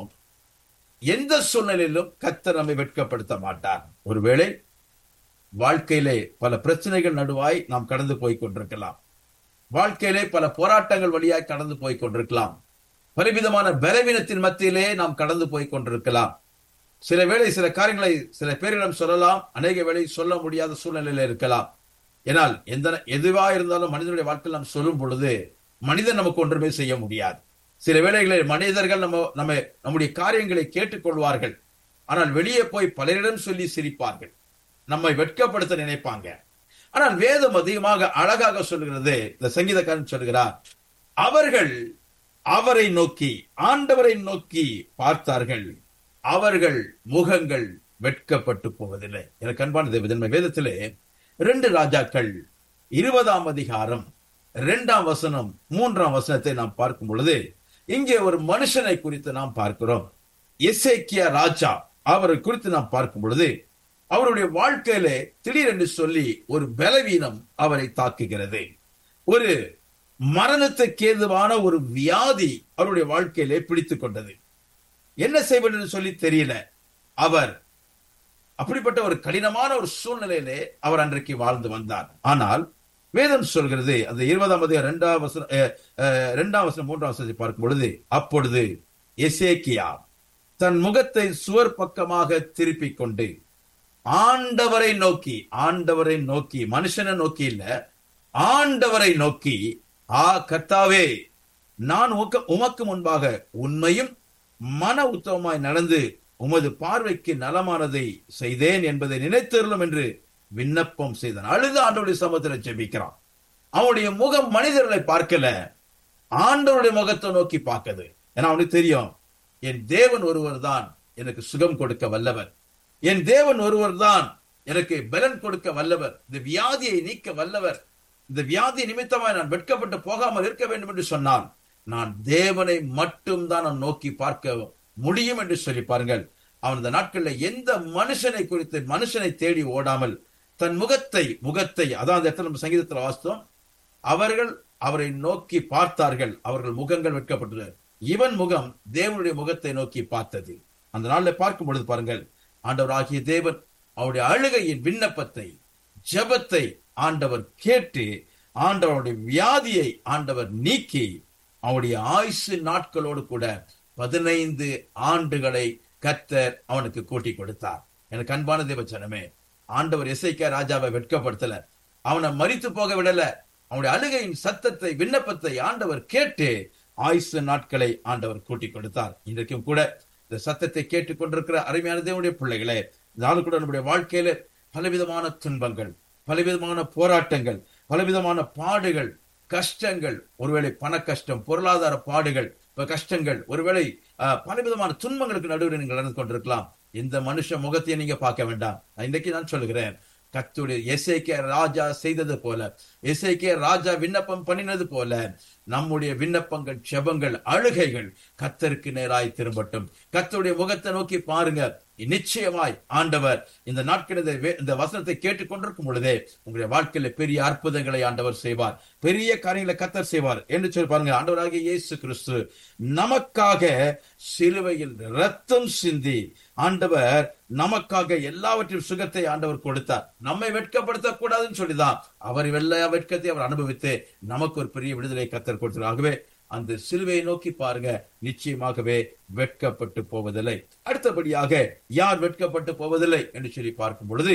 எந்த சூழ்நிலையிலும் கர்த்தர் நம்மை வெட்கப்படுத்த மாட்டார் ஒருவேளை வாழ்க்கையிலே பல பிரச்சனைகள் நடுவாய் நாம் கடந்து போய் கொண்டிருக்கலாம் வாழ்க்கையிலே பல போராட்டங்கள் வழியாய் கடந்து போய் கொண்டிருக்கலாம் பலவிதமான பலவீனத்தின் மத்தியிலே நாம் கடந்து போய் கொண்டிருக்கலாம் சில வேளை சில காரியங்களை சில பேரிடம் சொல்லலாம் அநேக வேளை சொல்ல முடியாத சூழ்நிலையில இருக்கலாம் ஏனால் எந்த எதுவா இருந்தாலும் மனிதனுடைய வாழ்க்கையில் நாம் சொல்லும் பொழுது மனிதன் நமக்கு ஒன்றுமே செய்ய முடியாது சில வேளைகளில் மனிதர்கள் நம்ம நம்ம நம்முடைய காரியங்களை கேட்டுக்கொள்வார்கள் ஆனால் வெளியே போய் பலரிடம் சொல்லி சிரிப்பார்கள் நம்மை வெட்கப்படுத்த நினைப்பாங்க ஆனால் வேதம் அதிகமாக அழகாக சொல்கிறது இந்த சங்கீதக்காரன் சொல்கிறார் அவர்கள் அவரை நோக்கி ஆண்டவரை நோக்கி பார்த்தார்கள் அவர்கள் முகங்கள் வெட்கப்பட்டு போவதில்லை எனக்கு அன்பான தேவதன்மை வேதத்திலே ரெண்டு ராஜாக்கள் இருபதாம் அதிகாரம் இரண்டாம் வசனம் மூன்றாம் வசனத்தை நாம் பார்க்கும் பொழுது இங்கே ஒரு மனுஷனை குறித்து நாம் பார்க்கிறோம் எசேக்கியா ராஜா அவரை குறித்து நாம் பார்க்கும் பொழுது அவருடைய வாழ்க்கையிலே திடீரென்று சொல்லி ஒரு பலவீனம் அவரை தாக்குகிறது ஒரு மரணத்துக்கு ஏதுவான ஒரு வியாதி அவருடைய வாழ்க்கையிலே பிடித்துக் கொண்டது என்ன செய்வது என்று சொல்லி தெரியல அவர் அப்படிப்பட்ட ஒரு கடினமான ஒரு சூழ்நிலையிலே அவர் அன்றைக்கு வாழ்ந்து வந்தார் ஆனால் வேதம் சொல்கிறது அந்த இருபதாம் அதிகாரம் இரண்டாம் வசனம் அஹ், அஹ், இரண்டாம் வசனம் மூன்றாம் வசனத்தை பார்க்கும் பொழுது அப்பொழுது எசேக்கியா தன் முகத்தை சுவர் பக்கமாக திருப்பிக் கொண்டு ஆண்டவரை நோக்கி ஆண்டவரை நோக்கி மனுஷனை நோக்கி இல்ல ஆண்டவரை நோக்கி ஆ கர்த்தாவே நான் உமக்கு உமக்கு முன்பாக உண்மையும் மன உத்தமமாய் நடந்து உமது பார்வைக்கு நலமானதை செய்தேன் என்பதை நினைத்தருளும் என்று விண்ணப்பம் செய்தான் அழுது ஆண்டவருடைய சமூகத்தில் ஜெபிக்கிறான் அவனுடைய முகம் மனிதர்களை பார்க்கல ஆண்டவருடைய முகத்தை நோக்கி பார்க்குது ஏன்னா அவனுக்கு தெரியும் என் தேவன் ஒருவர் தான் எனக்கு சுகம் கொடுக்க வல்லவர் என் தேவன் ஒருவர் தான் எனக்கு பலன் கொடுக்க வல்லவர் இந்த வியாதியை நீக்க வல்லவர் இந்த வியாதி நிமித்தமாய் நான் வெட்கப்பட்டு போகாமல் இருக்க வேண்டும் என்று சொன்னான் நான் தேவனை மட்டும் தான் நான் நோக்கி பார்க்க முடியும் என்று சொல்லி பாருங்கள் அவன் இந்த நாட்களில் எந்த மனுஷனை குறித்து மனுஷனை தேடி ஓடாமல் தன் முகத்தை முகத்தை அதான் அந்த இடத்துல நம்ம சங்கீதத்தில் வாசித்தோம் அவர்கள் அவரை நோக்கி பார்த்தார்கள் அவர்கள் முகங்கள் வெட்கப்பட்டது இவன் முகம் தேவனுடைய முகத்தை நோக்கி பார்த்தது அந்த நாள்ல பார்க்கும் பொழுது பாருங்கள் ஆண்டவராகிய தேவன் அவருடைய அழுகையின் விண்ணப்பத்தை ஜெபத்தை ஆண்டவர் கேட்டு ஆண்டவருடைய வியாதியை ஆண்டவர் நீக்கி அவனுடைய ஆயுசு நாட்களோடு கூட பதினைந்து ஆண்டுகளை கத்தர் அவனுக்கு கூட்டி கொடுத்தார் எனக்கு அன்பான தேவச்சனமே ஆண்டவர் இசைக்க ராஜாவை வெட்கப்படுத்தல அவனை மறித்து போக விடல அவனுடைய அழுகையின் சத்தத்தை விண்ணப்பத்தை ஆண்டவர் கேட்டு ஆயுசு நாட்களை ஆண்டவர் கூட்டி கொடுத்தார் இன்றைக்கும் கூட இந்த சத்தத்தை கேட்டுக் கொண்டிருக்கிற அருமையான தேவனுடைய பிள்ளைகளே நாள் கூட நம்முடைய வாழ்க்கையில பலவிதமான துன்பங்கள் பலவிதமான போராட்டங்கள் பலவிதமான பாடுகள் கஷ்டங்கள் ஒருவேளை பண கஷ்டம் பொருளாதார பாடுகள் இப்ப கஷ்டங்கள் ஒருவேளை அஹ், பலவிதமான துன்பங்களுக்கு நடுவில் நீங்கள் நடந்து கொண்டிருக்கலாம் இந்த மனுஷ முகத்தை நீங்க பார்க்க வேண்டாம் நான் இன்றைக்கு நான் சொல்கிறேன் கத்துடைய எசேக்கே ராஜா செய்தது போல எசேக்கே ராஜா விண்ணப்பம் பண்ணினது போல நம்முடைய விண்ணப்பங்கள் ஜெபங்கள் அழுகைகள் கத்தருக்கு நேராய் திரும்பட்டும் கத்தருடைய முகத்தை நோக்கி பாருங்க நிச்சயமாய் ஆண்டவர் இந்த நாட்கள் இந்த வே- இந்த வசனத்தை கேட்டுக்கொண்டிருக்கும் பொழுதே உங்களுடைய வாழ்க்கையில பெரிய அற்புதங்களை ஆண்டவர் செய்வார் பெரிய காரியங்களை கத்தர் செய்வார் என்று சொல்லி பாருங்க ஆண்டவராகிய இயேசு கிறிஸ்து நமக்காக சிலுவையில் ரத்தம் சிந்தி ஆண்டவர் நமக்காக எல்லாவற்றையும் சுகத்தை ஆண்டவர் கொடுத்தார் நம்மை வெட்கப்படுத்த கூடாதுன்னு சொல்லிதான் அவர் எல்லா வெட்கத்தை அவர் அனுபவித்து நமக்கு ஒரு பெரிய விடுதலை கத்தர் கொடுத்தார் ஆகவே அந்த சிலுவையை நோக்கி பாருங்க நிச்சயமாகவே வெட்கப்பட்டு போவதில்லை அடுத்தபடியாக யார் வெட்கப்பட்டு போவதில்லை என்று சொல்லி பார்க்கும் பொழுது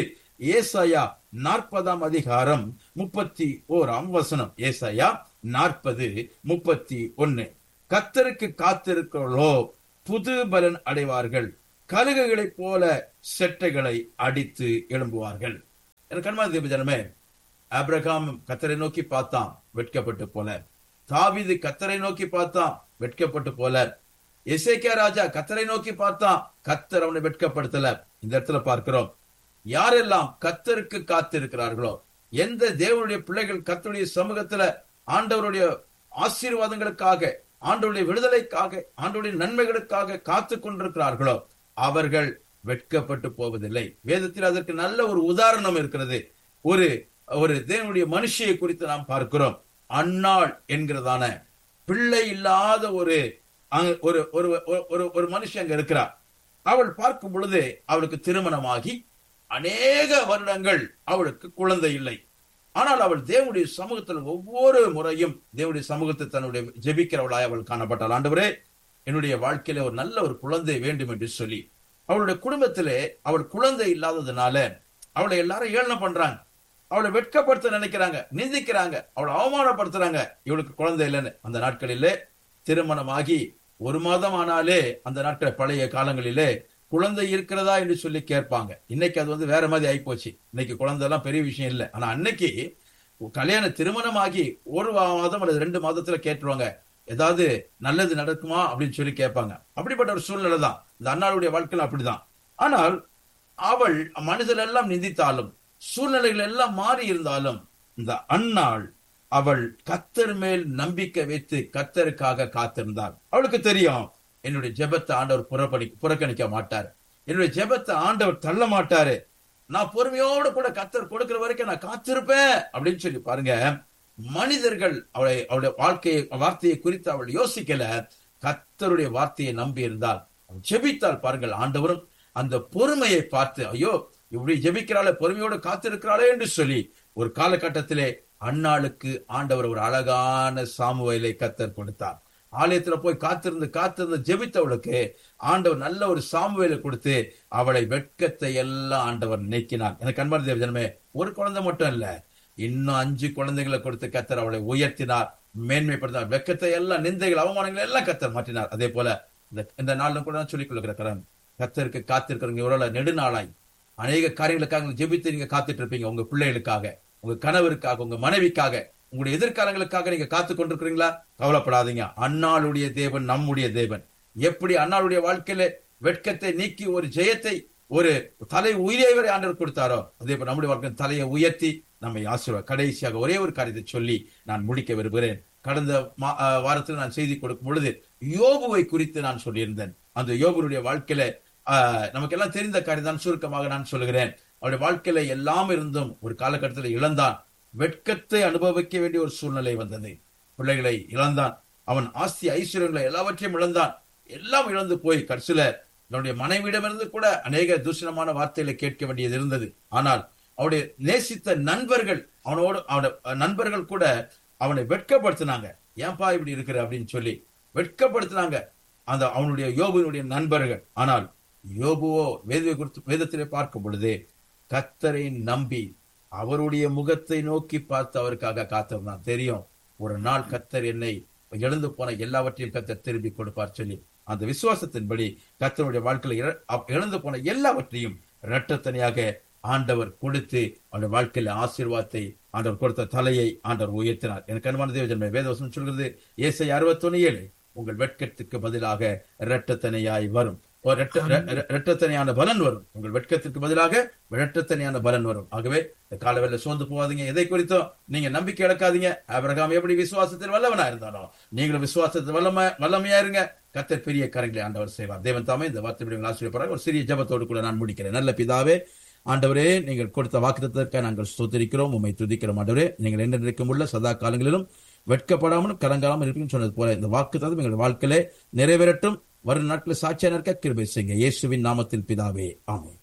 ஏசாயா நாற்பதாம் அதிகாரம் முப்பத்தி ஓராம் வசனம் ஏசாயா நாற்பது முப்பத்தி ஒன்னு கத்தருக்கு காத்திருக்கிறோ புது பலன் அடைவார்கள் கழுகுகளைப் போல செட்டைகளை அடித்து எழும்புவார்கள் எனக்கு அன்பான தேவ ஜனமே ஆபிரகாம் கத்தரை நோக்கி பார்த்தான் வெட்கப்பட்டு போல தாவீது கத்தரை நோக்கி பார்த்தான் வெட்கப்பட்டு போல எசேக்கியா ராஜா கத்தரை நோக்கி பார்த்தான் கத்தர் அவனை வெட்கப்படுத்தல இந்த இடத்துல பார்க்கிறோம் யாரெல்லாம் கத்தருக்கு காத்திருக்கிறார்களோ எந்த தேவனுடைய பிள்ளைகள் கத்தருடைய சமூகத்துல ஆண்டவருடைய ஆசீர்வாதங்களுக்காக ஆண்டவருடைய விடுதலைக்காக ஆண்டவருடைய நன்மைகளுக்காக காத்து கொண்டிருக்கிறார்களோ அவர்கள் வெட்கப்பட்டு போவதில்லை வேதத்தில் அதற்கு நல்ல ஒரு உதாரணம் இருக்கிறது ஒரு ஒரு தேவனுடைய மனுஷியை குறித்து நாம் பார்க்கிறோம் அன்னாள் என்கிறதான பிள்ளை இல்லாத ஒரு அங்க- ஒரு ஒரு ஒரு- ஒரு ஒரு மனுஷன் அங்க இருக்கிறார் அவள் பார்க்கும் பொழுது அவளுக்கு திருமணமாகி அநேக வருடங்கள் அவளுக்கு குழந்தை இல்லை ஆனால் அவள் தேவனுடைய சமூகத்தில் ஒவ்வொரு முறையும் தேவனுடைய சமூகத்தை தன்னுடைய ஜெபிக்கிறவளாய் அவள் காணப்பட்டாள் ஆண்டவரே என்னுடைய வாழ்க்கையில ஒரு நல்ல ஒரு குழந்தை வேண்டும் என்று சொல்லி அவளுடைய குடும்பத்திலே அவள் குழந்தை இல்லாததுனால அவளை எல்லாரும் ஏளனம் பண்றாங்க அவளை வெட்கப்படுத்த நினைக்கிறாங்க நிந்திக்கிறாங்க அவளை அவமானப்படுத்துறாங்க இவளுக்கு குழந்தை இல்லைன்னு அந்த நாட்களிலே திருமணமாகி ஒரு மாதம் ஆனாலே அந்த நாட்கள் பழைய காலங்களிலே குழந்தை இருக்கிறதா என்று சொல்லி கேட்பாங்க இன்னைக்கு அது வந்து வேற மாதிரி ஆயிப்போச்சு இன்னைக்கு குழந்தை எல்லாம் பெரிய விஷயம் இல்லை ஆனா அன்னைக்கு கல்யாண திருமணமாகி ஒரு மாதம் அல்லது ரெண்டு மாதத்துல கேட்டுருவாங்க ஏதாவது நல்லது நடக்குமா அப்படின்னு சொல்லி கேட்பாங்க அப்படிப்பட்ட ஒரு சூழ்நிலை தான் இந்த அண்ணாளுடைய வாழ்க்கையில அப்படிதான் ஆனால் அவள் மனிதர் எல்லாம் நிந்தித்தாலும் சூழ்நிலைகள் எல்லாம் மாறி இருந்தாலும் இந்த அன்னாள் அவள் கத்தர் மேல் நம்பிக்கை வைத்து கத்தருக்காக காத்திருந்தாள் அவளுக்கு தெரியும் என்னுடைய ஜெபத்தை ஆண்டவர் புறப்படி புறக்கணிக்க மாட்டார் என்னுடைய ஜெபத்தை ஆண்டவர் தள்ள மாட்டாரு நான் பொறுமையோடு கூட கத்தர் கொடுக்கிற வரைக்கும் நான் காத்திருப்பேன் அப்படின்னு சொல்லி பாருங்க மனிதர்கள் அவளை அவளுடைய வாழ்க்கையை வார்த்தையை குறித்து அவள் யோசிக்கல கத்தருடைய வார்த்தையை நம்பி இருந்தால் அவள் ஜெபித்தாள் பாருங்கள் ஆண்டவரும் அந்த பொறுமையை பார்த்து ஐயோ இப்படி ஜெபிக்கிறாளே பொறுமையோடு காத்திருக்கிறாளே என்று சொல்லி ஒரு காலகட்டத்திலே அன்னாளுக்கு ஆண்டவர் ஒரு அழகான சாமுவேலை கத்தர் கொடுத்தார் ஆலயத்துல போய் காத்திருந்து காத்திருந்து ஜெபித்தவளுக்கு ஆண்டவர் நல்ல ஒரு சாமுவேலை கொடுத்து அவளை வெட்கத்தை எல்லாம் ஆண்டவர் நீக்கினார் எனக்கு அன்பான தேவ ஜனமே ஒரு குழந்தை மட்டும் இல்ல இன்னும் அஞ்சு குழந்தைகளை கொடுத்து கத்தர் அவளை உயர்த்தினார் மேன்மைப்படுத்தினார் வெட்கத்தை எல்லாம் நிந்தைகள் அவமானங்களை எல்லாம் கத்தர் மாற்றினார் அதே போல இந்த இந்த நாள்ல கூட நான் சொல்லிக் கொள்கிறேன் கத்தருக்கு காத்திருக்கிறவங்க ஒரு நெடுநாளாய் அநேக காரியங்களுக்காக ஜெபித்து நீங்க காத்துட்டு இருப்பீங்க உங்க பிள்ளைகளுக்காக உங்க கணவருக்காக உங்க மனைவிக்காக உங்களுடைய எதிர்காலங்களுக்காக நீங்க காத்து கொண்டிருக்கிறீங்களா கவலைப்படாதீங்க அன்னாளுடைய தேவன் நம்முடைய தேவன் எப்படி அன்னாளுடைய வாழ்க்கையில வெட்கத்தை நீக்கி ஒரு ஜெயத்தை ஒரு தலை உயிரை ஆண்டவர் கொடுத்தாரோ அதே போல நம்முடைய வாழ்க்கை தலையை உயர்த்தி நம்மை ஆசீர்வாத கடைசியாக ஒரே ஒரு காரியத்தை சொல்லி நான் முடிக்க விரும்புகிறேன் கடந்த மா- அஹ் வாரத்தில் நான் செய்தி கொடுக்கும் பொழுது யோபுவை குறித்து நான் சொல்லியிருந்தேன் அந்த யோபுடைய வாழ்க்கையில ஆஹ், நமக்கெல்லாம் தெரிந்த காரியம் தான் சுருக்கமாக நான் சொல்லுகிறேன் அவருடைய வாழ்க்கையில எல்லாம் இருந்தும் ஒரு காலகட்டத்தில் இழந்தான் வெட்கத்தை அனுபவிக்க வேண்டிய ஒரு சூழ்நிலை வந்தது பிள்ளைகளை இழந்தான் அவன் ஆஸ்தி ஐஸ்வர்யங்களை எல்லாவற்றையும் இழந்தான் எல்லாம் இழந்து போய் கடைசியில தன்னுடைய மனைவியிடமிருந்து கூட அநேக தூஷணமான வார்த்தைகளை கேட்க வேண்டியது இருந்தது ஆனால் அவனுடைய நேசித்த நண்பர்கள் அவனோடு அவனோட நண்பர்கள் கூட அவனை வெட்கப்படுத்தினாங்க ஏன்பா இப்படி இருக்கிற அப்படின்னு சொல்லி வெட்கப்படுத்தினாங்க அந்த அவனுடைய யோபுவினுடைய நண்பர்கள் ஆனால் யோபுவோ வேத குறித்து வேதத்திலே பார்க்கும் பொழுது கத்தரை நம்பி அவருடைய முகத்தை நோக்கி பார்த்து அவருக்காக காத்திருந்தான் தெரியும் ஒரு நாள் கத்தர் என்னை எழுந்து போன எல்லாவற்றையும் கத்தர் திரும்பி கொடுப்பார் சொல்லி அந்த விசுவாசத்தின்படி கத்தருடைய வாழ்க்கையில இழ- அவ்- இழந்து போன எல்லாவற்றையும் இரட்டத்தனையாக ஆண்டவர் கொடுத்து அவருடைய வாழ்க்கையில ஆசீர்வாதத்தை ஆண்டவர் கொடுத்த தலையை ஆண்டவர் உயர்த்தினார் எனக்கு அனுமான தேவஜன்மை வேதவசனம் சொல்கிறது ஏசை அறுபத்தொன்னு ஏழு உங்கள் வெட்கத்துக்கு பதிலாக இரட்டத்தனையாய் வரும் ஒரு இரட்ட- இர- இர- இரட்டத்தனையான பலன் வரும் உங்கள் வெட்கத்திற்கு பதிலாக இரட்டத்தனையான பலன் வரும் ஆகவே இந்த காலவேளை சோர்ந்து போகாதீங்க எதை குறித்தும் நீங்க நம்பிக்கை இழக்காதீங்க ஆபிரகாம் எப்படி விசுவாசத்தில் வல்லவனா இருந்தாலும் நீங்களும் விசுவாசத்தில் வல்லம வல்லமையா இருங்க கத்தர் பெரிய கரங்களை ஆண்டவர் செய்வார் தேவன் தாமே இந்த வார்த்தை ஆசிரியப்படுறாங்க ஒரு சிறிய ஜெபத்தோடு கூட நான் முடிக்கிறேன் நல்ல பிதாவே ஆண்டவரே நீங்கள் கொடுத்த வாக்குத்தத்திற்காக நாங்கள் ஸ்தோத்திரிக்கிறோம் உண்மை துதிக்கிறோம் ஆண்டவரே நீங்கள் என்றென்றைக்கும் உள்ள சதா காலங்களிலும் வெட்கப்படாமலும் கலங்காமல் இருக்குன்னு சொன்னது போல இந்த வாக்குத்தத்தம் எங்கள் வாழ்க்கையிலே நிறைவேறட்டும் வரும் நாட்களில் சாட்சியா நிற்க கிருபை செய்யுங்க இயேசுவின் நாமத்தில் பிதாவே ஆமென்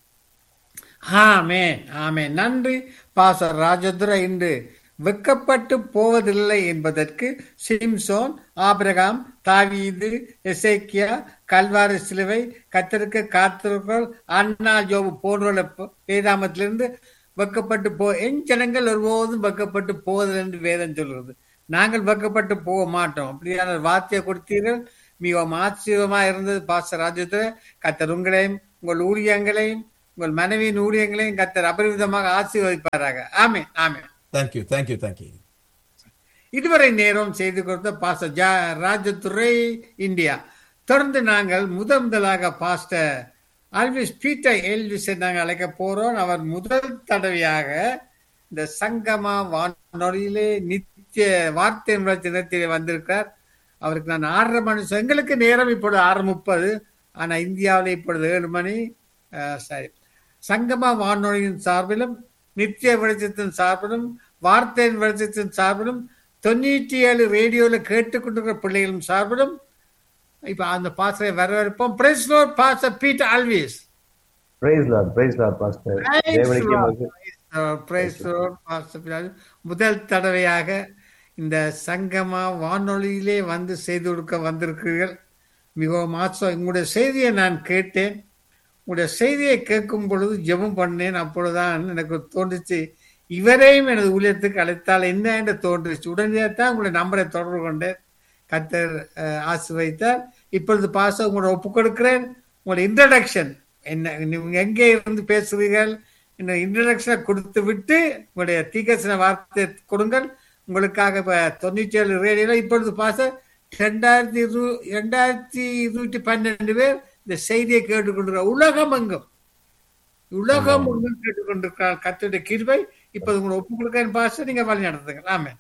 ஆமென் ஆமென் நன்றி பாசர் ராஜதுரை இன்று வெக்கப்பட்டு போவதில்லை என்பதற்கு சிம்சோன் ஆபிரகாம் தாவீது எசேக்கியா கல்வாரி சிலுவை கத்தருக்கு காத்திருக்கள் அண்ணா ஜோபு போன்றவர்களை வேதாமத்திலிருந்து வெக்கப்பட்டு போ என் ஜனங்கள் ஒருபோதும் வெக்கப்பட்டு போவதில்லை என்று வேதம் சொல்கிறது நாங்கள் வெக்கப்பட்டு போக மாட்டோம் அப்படியான ஒரு வார்த்தையை கொடுத்தீர்கள் மிகவும் ஆச்சரியமா இருந்தது பாச ராஜ்யத்துல கத்தர் உங்களையும் உங்கள் ஊழியங்களையும் உங்கள் மனைவியின் ஊழியங்களையும் கத்தர் அபரிவிதமாக ஆசீர்வதிப்பாராக ஆமே ஆமே தேங்க்யூ தேங்க்யூ தேங்க்யூ இதுவரை நேரம் செய்து கொடுத்த பாஸ்ட ஜா ராஜதுரை இந்தியா தொடர்ந்து நாங்கள் முதன் முதலாக பாஸ்டர் ஆல்விஸ் பீட்டர் எல்விஸை நாங்கள் அழைக்க போறோம் அவர் முதல் தடவையாக இந்த சங்கமா வானொலியிலே நித்திய வார்த்தை தினத்திலே வந்திருக்கிறார் அவருக்கு நான் ஆறரை மணி சொ- எங்களுக்கு நேரம் இப்பொழுது ஆறு முப்பது ஆனா இந்தியாவில் இப்பொழுது ஏழு மணி அஹ், சரி சங்கமா வானொலியின் சார்பிலும் நித்திய வெளிச்சத்தின் சார்பிலும் வார்த்தையின் வெளிச்சத்தின் சார்பிலும் தொண்ணூற்றி ஏழு ரேடியோல கேட்டுக்கொண்டிருக்கிற பிள்ளைகளும் சார்பிலும் இப்ப அந்த பாசறை வரவேற்போம் பிரைஸ் லோட் பாச Peter Alves praise lord praise lord pastor தேவனுக்கு மகிமை. Praise the Lord, Pastor Pilal. முதல் தடவையாக இந்த சங்கமா வானொலியிலே வந்து செய்து கொடுக்க வந்திருக்கிறீர்கள் மிகவும் ஆச்சம் உங்களுடைய செய்தியை நான் கேட்டேன் உங்களுடைய செய்தியை கேட்கும் பொழுது ஜெபம் பண்ணேன் அப்பொழுதுதான் எனக்கு தோன்றுச்சு இவரையும் எனது ஊழியத்துக்கு அழைத்தால் என்ன என்று தோன்றுச்சு உடனே தான் உங்களுடைய நம்பரை தொடர்பு கொண்டேன் கத்தர் அஹ், ஆசீர்வதித்தார் இப்பொழுது பாச உங்களோட ஒப்புக் கொடுக்கிறேன் உங்களுடைய இன்ட்ரடக்ஷன் என்ன நீங்க எங்கே இருந்து பேசுகிறீர்கள் இந்த இன்ட்ரடக்ஷனை கொடுத்து விட்டு உங்களுடைய தீக்கசன வார்த்தை கொடுங்கள் உங்களுக்காக இப்ப தொண்ணூற்றி ஏழு ரேடியோல இப்பொழுது பாச ரெண்டாயிரத்தி இரு ரெண்டாயிரத்தி இருநூற்றி பன்னெண்டு பேர் இந்த செய்தியை கேட்டுக்கொண்டிருக்கிற உலகம் எங்கும் உலகம் எங்கும் கேட்டுக்கொண்டிருக்கிற கத்துடைய கிருபை இப்போது உங்களை ஒப்புக் கொடுக்கிறேன் பாச நீங்க வழி நடத்துங்க ஆமே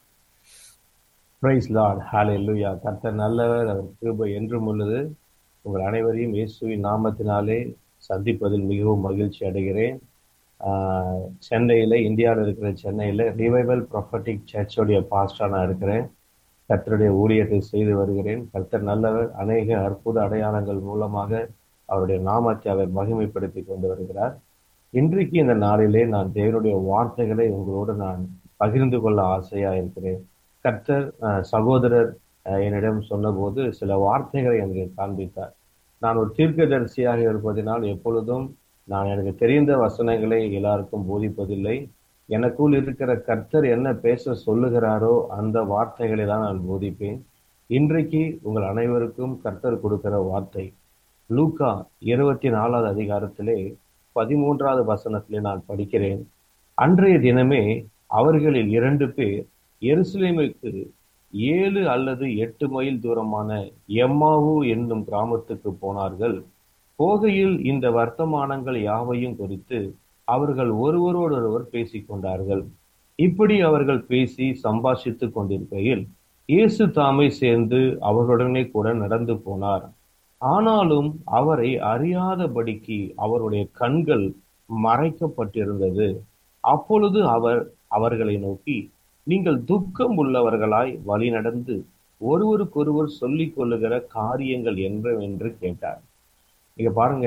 பிரைஸ் லார்ட் ஹalleluya கர்த்தர் நல்லவர் அவர் கிருபை என்றும் உள்ளது உங்கள் அனைவரையும் இயேசுவின் நாமத்தினாலே சந்திப்பதில் மிகவும் மகிழ்ச்சி அடைகிறேன் ஆஹ், சென்னையில இந்தியாவில் இருக்கிற சென்னையில ரிவைவல் ப்ரொஃபட்டிக் சர்ச்சோடைய பாஸ்டா நான் இருக்கிறேன் கர்த்தருடைய ஊழியத்தை செய்து வருகிறேன் கர்த்தர் நல்லவர் அநேக அற்புத அடையாளங்கள் மூலமாக அவருடைய நாமத்தை அவர் மகிமைப்படுத்தி கொண்டு வருகிறார் இன்றைக்கு இந்த நாளிலே நான் தேவனுடைய வார்த்தைகளை உங்களோடு நான் பகிர்ந்து கொள்ள ஆசையா இருக்கிறேன் கர்த்தர் அஹ், சகோதரர் அஹ், என்னிடம் சொன்னபோது சில வார்த்தைகளை எனக்கு காண்பித்தார் நான் ஒரு தீர்க்கதரிசியாக இருப்பதினால் எப்பொழுதும் நான் எனக்கு தெரிந்த வசனங்களை எல்லாருக்கும் போதிப்பதில்லை எனக்குள் இருக்கிற கர்த்தர் என்ன பேச சொல்லுகிறாரோ அந்த வார்த்தைகளை தான் நான் போதிப்பேன் இன்றைக்கு உங்கள் அனைவருக்கும் கர்த்தர் கொடுக்கிற வார்த்தை லூக்கா இருபத்தி நாலாவது அதிகாரத்திலே பதிமூன்றாவது வசனத்திலே நான் படிக்கிறேன் அன்றைய தினமே அவர்களில் இரண்டு பேர் எருசலேமுக்கு ஏழு அல்லது எட்டு மைல் தூரமான எம்மாவு என்னும் கிராமத்துக்கு போனார்கள் போகையில் இந்த வர்த்தமானங்கள் யாவையும் குறித்து அவர்கள் ஒருவரோடொருவர் பேசிக்கொண்டார்கள் இப்படி அவர்கள் பேசி சம்பாஷித்துக் கொண்டிருக்கையில் இயேசு தாமே சேர்ந்து அவர்களுடனே கூட நடந்து போனார் ஆனாலும் அவரை அறியாதபடிக்கு அவருடைய கண்கள் மறைக்கப்பட்டிருந்தது அப்பொழுது அவர் அவர்களை நோக்கி நீங்கள் துக்கம் உள்ளவர்களாய் வழி நடந்து ஒருவருக்கொருவர் சொல்லிக் கொள்ளுகிற காரியங்கள் என்னவென்று கேட்டார் நீங்க பாருங்க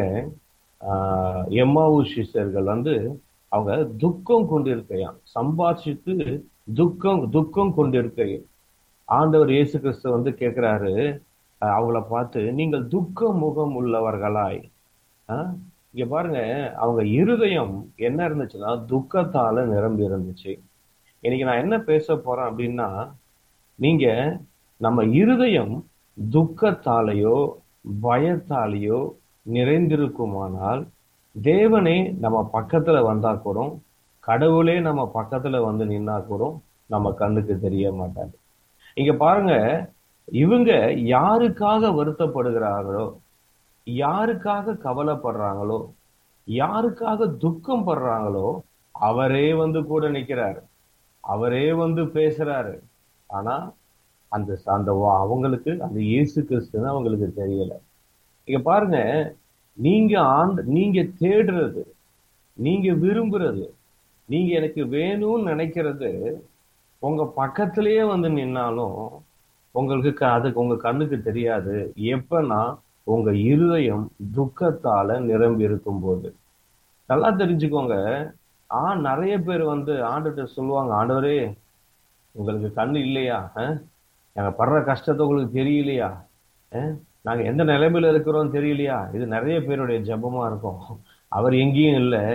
ஆஹ் எம்மாவு சிஷ்யர்கள் வந்து அவங்க துக்கம் கொண்டிருக்கையாம் சம்பாஷித்து துக்கம் துக்கம் கொண்டிருக்கையும் ஆண்டவர் இயேசு கிறிஸ்து வந்து கேட்கிறாரு ஆஹ் அவங்கள பார்த்து நீங்கள் துக்க முகம் உள்ளவர்களாய் ஆஹ் இங்க பாருங்க அவங்க இருதயம் என்ன இருந்துச்சுன்னா துக்கத்தால நிரம்பி இருந்துச்சு இன்னைக்கு நான் என்ன பேச போறேன் அப்படின்னா நீங்க நம்ம இருதயம் துக்கத்தாலேயோ பயத்தாலேயோ நிறைந்திருக்குமானால் தேவனே நம்ம பக்கத்துல வந்தா கூட கடவுளே நம்ம பக்கத்துல வந்து நின்னா கூட நம்ம கண்ணுக்கு தெரிய மாட்டாரு இங்க பாருங்க இவங்க யாருக்காக வருத்தப்படுகிறார்களோ யாருக்காக கவலைப்படுறாங்களோ யாருக்காக துக்கம் படுறாங்களோ அவரே வந்து கூட நிக்கிறாரு அவரே வந்து பேசுறாரு ஆனா அந்த அந்த வா- அவங்களுக்கு அந்த இயேசு கிறிஸ்துன்னு அவங்களுக்கு தெரியல இங்க பாருங்க நீங்க ஆண்டு நீங்க தேடுறது நீங்க விரும்புறது நீங்க எனக்கு வேணும்னு நினைக்கிறது உங்க பக்கத்திலேயே வந்து நின்னாலும் உங்களுக்கு க- அதுக்கு உங்க கண்ணுக்கு தெரியாது எப்பன்னா உங்க இருதயம் துக்கத்தால நிரம்பி இருக்கும் போது நல்லா தெரிஞ்சுக்கோங்க ஆ நிறைய பேர் வந்து ஆண்டுகிட்ட சொல்லுவாங்க ஆண்டவரே உங்களுக்கு கண்ணு இல்லையா அஹ்? நாங்க படுற கஷ்டத்தை உங்களுக்கு தெரியலையா அஹ்? நாங்க எந்த நிலைமையில இருக்கிறோம் தெரியலையா இது நிறைய பேருடைய ஜெபமா இருக்கும் அவர் எங்கேயும் இல்லை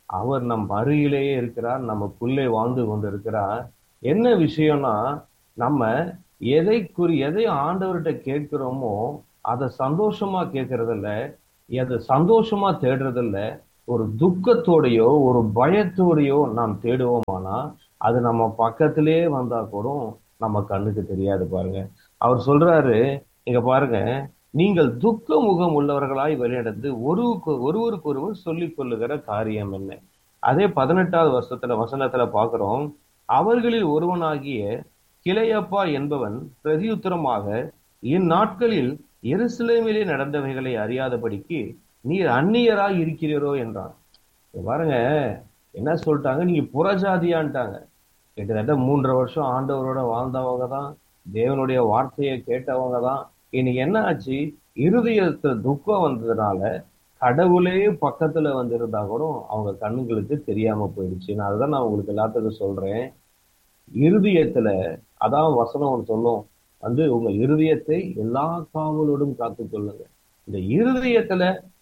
அவர் நம் அருகிலேயே இருக்கிறார் நமக்குள்ளே வாழ்ந்து கொண்டு இருக்கிறார் என்ன விஷயம்னா நம்ம எதை குறி எதை ஆண்டவர்கிட்ட கேட்கிறோமோ அதை சந்தோஷமா கேட்கறது இல்ல எதை சந்தோஷமா தேடுறது இல்ல ஒரு துக்கத்தோடையோ ஒரு பயத்தோடையோ நாம் தேடுவோமானா அது நம்ம பக்கத்திலே வந்தா கூட நம்ம கண்ணுக்கு தெரியாது பாருங்க அவர் சொல்றாரு இங்க பாருங்க நீங்கள் துக்க முகம் உள்ளவர்களாய் வெளிநடந்து ஒருவருக்கு ஒருவருக்கு ஒருவர் சொல்லிக் கொள்ளுகிற காரியம் என்ன அதே பதினெட்டாவது வருஷத்துல வசனத்துல பாக்குறோம் அவர்களில் ஒருவனாகிய கிளையப்பா என்பவன் பிரதியுத்தரமாக இந்நாட்களில் எருசலேமிலே நடந்தவைகளை அறியாதபடிக்கு நீர் அந்நியராய் இருக்கிறீரோ என்றான் இங்க பாருங்க என்ன சொல்லிட்டாங்க நீங்க புறஜாதியான்ட்டாங்க கிட்டத்தட்ட மூன்றரை வருஷம் ஆண்டவரோட வாழ்ந்தவங்க தான் தேவனுடைய வார்த்தையை கேட்டவங்க தான் இன்னைக்கு என்ன ஆச்சு இருதயத்துல துக்கம் வந்ததுனால கடவுளே பக்கத்துல வந்திருந்தா கூட அவங்க கண்ணுங்களுக்கு தெரியாம போயிடுச்சு நான் அதுதான் நான் உங்களுக்கு எல்லாத்துக்கும் சொல்றேன் இருதயத்துல அதான் வசனம் ஒன்று சொல்லும் வந்து உங்க இருதயத்தை எல்லா காவலோடும் காத்துக் கொள்ளுங்க இந்த இருதயத்துல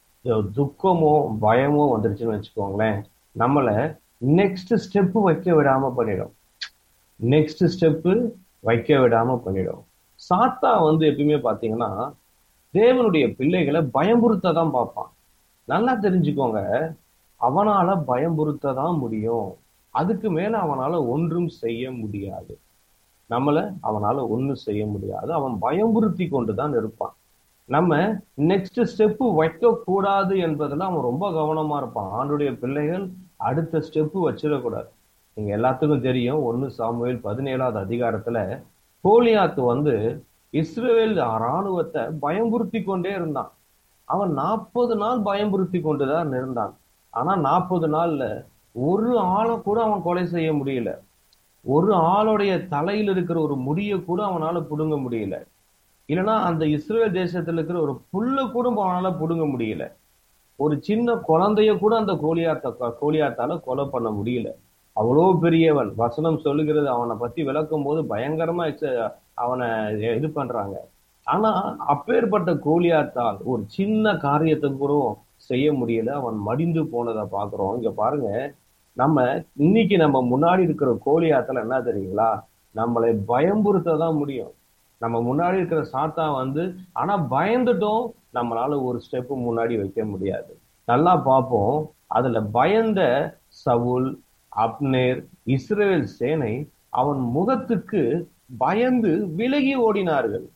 துக்கமோ பயமோ வந்துருச்சுன்னு வச்சுக்கோங்களேன் நம்மள நெக்ஸ்ட் ஸ்டெப் வைக்க விடாம பண்ணிடும் நெக்ஸ்ட் ஸ்டெப்பு வைக்க விடாம பண்ணிடும் சாத்தா வந்து எப்பயுமே பாத்தீங்கன்னா தேவனுடைய பிள்ளைகளை பயமுறுத்த தான் பார்ப்பான் நல்லா தெரிஞ்சுக்கோங்க அவனால பயமுறுத்த தான் முடியும் அதுக்கு மேல அவனால ஒன்றும் செய்ய முடியாது நம்மள அவனால ஒன்றும் செய்ய முடியாது அவன் பயமுறுத்தி கொண்டுதான் இருப்பான் நம்ம நெக்ஸ்ட் ஸ்டெப்பு வைக்க கூடாது என்பதுல அவன் ரொம்ப கவனமா இருப்பான் ஆண்டுடைய பிள்ளைகள் அடுத்த ஸ்டெப்பு வச்சிடக்கூடாது நீங்க எல்லாத்துக்கும் தெரியும் ஒன்னு சாமுவேல் பதினேழாவது அதிகாரத்துல கோலியாத்து வந்து இஸ்ரேல் ராணுவத்தை பயம்புறுத்தி கொண்டே இருந்தான் அவன் நாற்பது நாள் பயம்புறுத்தி கொண்டுதான் இருந்தான் ஆனா நாற்பது நாள்ல ஒரு ஆளை கூட அவன் கொலை செய்ய முடியல ஒரு ஆளுடைய தலையில் இருக்கிற ஒரு முடிய கூட அவனால புடுங்க முடியல இல்லைன்னா அந்த இஸ்ரேல் தேசத்துல இருக்கிற ஒரு புல்ல கூட அவனால புடுங்க முடியல ஒரு சின்ன குழந்தைய கூட அந்த கோலியாத்த கோலியாத்தால கொலை பண்ண முடியல அவ்வளோ பெரியவன் வசனம் சொல்லுகிறது அவனை பத்தி விளக்கும் போது பயங்கரமா அவனை இது பண்றாங்க ஆனா அப்பேற்பட்ட கோலியாத்தால் ஒரு சின்ன காரியத்தை கூட செய்ய முடியல அவன் மடிந்து போனதை பாக்குறோம் இங்க பாருங்க நம்ம இன்னைக்கு நம்ம முன்னாடி இருக்கிற கோலியாத்துல என்ன தெரியுங்களா நம்மளை பயம்புறுத்த தான் முடியும் நம்ம முன்னாடி இருக்கிற சாத்தா வந்து ஆனா பயந்துட்டோம் நம்மளால ஒரு ஸ்டெப் முன்னாடி வைக்க முடியாது நல்லா பார்ப்போம் அதுல பயந்த சவுல் அப்னேர் இஸ்ரேல் சேனை அவன் முகத்துக்கு பயந்து விலகி ஓடினார்கள்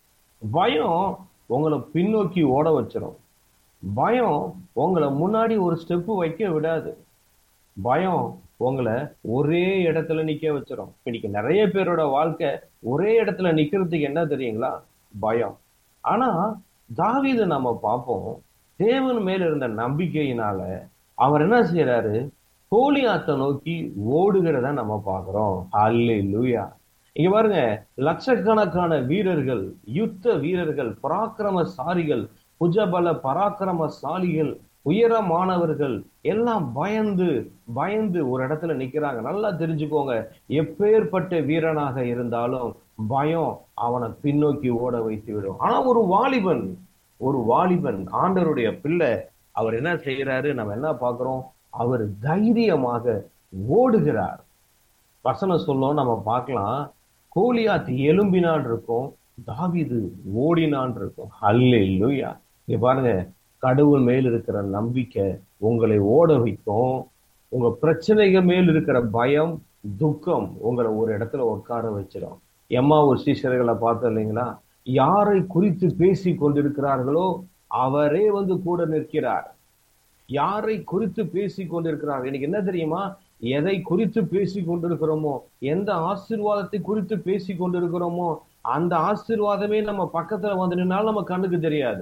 பயம் உங்களை பின்னோக்கி ஓட வச்சிடும் பயம் உங்களை முன்னாடி ஒரு ஸ்டெப்பு வைக்க விடாது பயம் உங்களை ஒரே இடத்துல நிக்க வச்சிடும் இன்னைக்கு நிறைய பேரோட வாழ்க்கை ஒரே இடத்துல நிக்கிறதுக்கு என்ன தெரியுங்களா பயம் ஆனா தாவீது நம்ம பார்ப்போம் தேவன் மேல இருந்த நம்பிக்கையினால அவர் என்ன செய்யறாரு கோலியாத்தை நோக்கி ஓடுகிறத நம்ம பாக்குறோம் அல்லே லூயா இங்க பாருங்க லட்சக்கணக்கான வீரர்கள் யுத்த வீரர்கள் பராக்கிரமசாலிகள் புஜபல பராக்கிரமசாலிகள் உயரமானவர்கள் எல்லாம் பயந்து பயந்து ஒரு இடத்துல நிக்கிறாங்க நல்லா தெரிஞ்சுக்கோங்க எப்பேற்பட்ட வீரனாக இருந்தாலும் பயம் அவனை பின்னோக்கி ஓட வைத்து விடும் ஆனா ஒரு வாலிபன் ஒரு வாலிபன் ஆண்டவருடைய பிள்ளை அவர் என்ன செய்யறாரு நம்ம என்ன பாக்குறோம் அவர் தைரியமாக ஓடுகிறார் வசனம் சொல்லும் நம்ம பார்க்கலாம் கோலியாத் எலும்பினான் இருக்கும் தாவிது ஓடினான் இருக்கும் அல்லே லூயா இங்க பாருங்க கடவுள் மேல் இருக்கிற நம்பிக்கை உங்களை ஓட வைக்கும் உங்க பிரச்சனைகள் மேல் இருக்கிற பயம் துக்கம் உங்களை ஒரு இடத்துல உட்கார வச்சிடும் எம்மா ஒரு சீஷர்களை பார்த்தோம் இல்லைங்களா யாரை குறித்து பேசி கொண்டிருக்கிறார்களோ அவரே வந்து கூட நிற்கிறார் யாரை குறித்து பேசி கொண்டிருக்கிறார் எனக்கு என்ன தெரியுமா எதை குறித்து பேசி கொண்டிருக்கிறோமோ எந்த ஆசீர்வாதத்தை குறித்து பேசி கொண்டிருக்கிறோமோ அந்த ஆசீர்வாதமே நம்ம பக்கத்துல வந்து நின்னாலும் நம்ம கண்ணுக்கு தெரியாது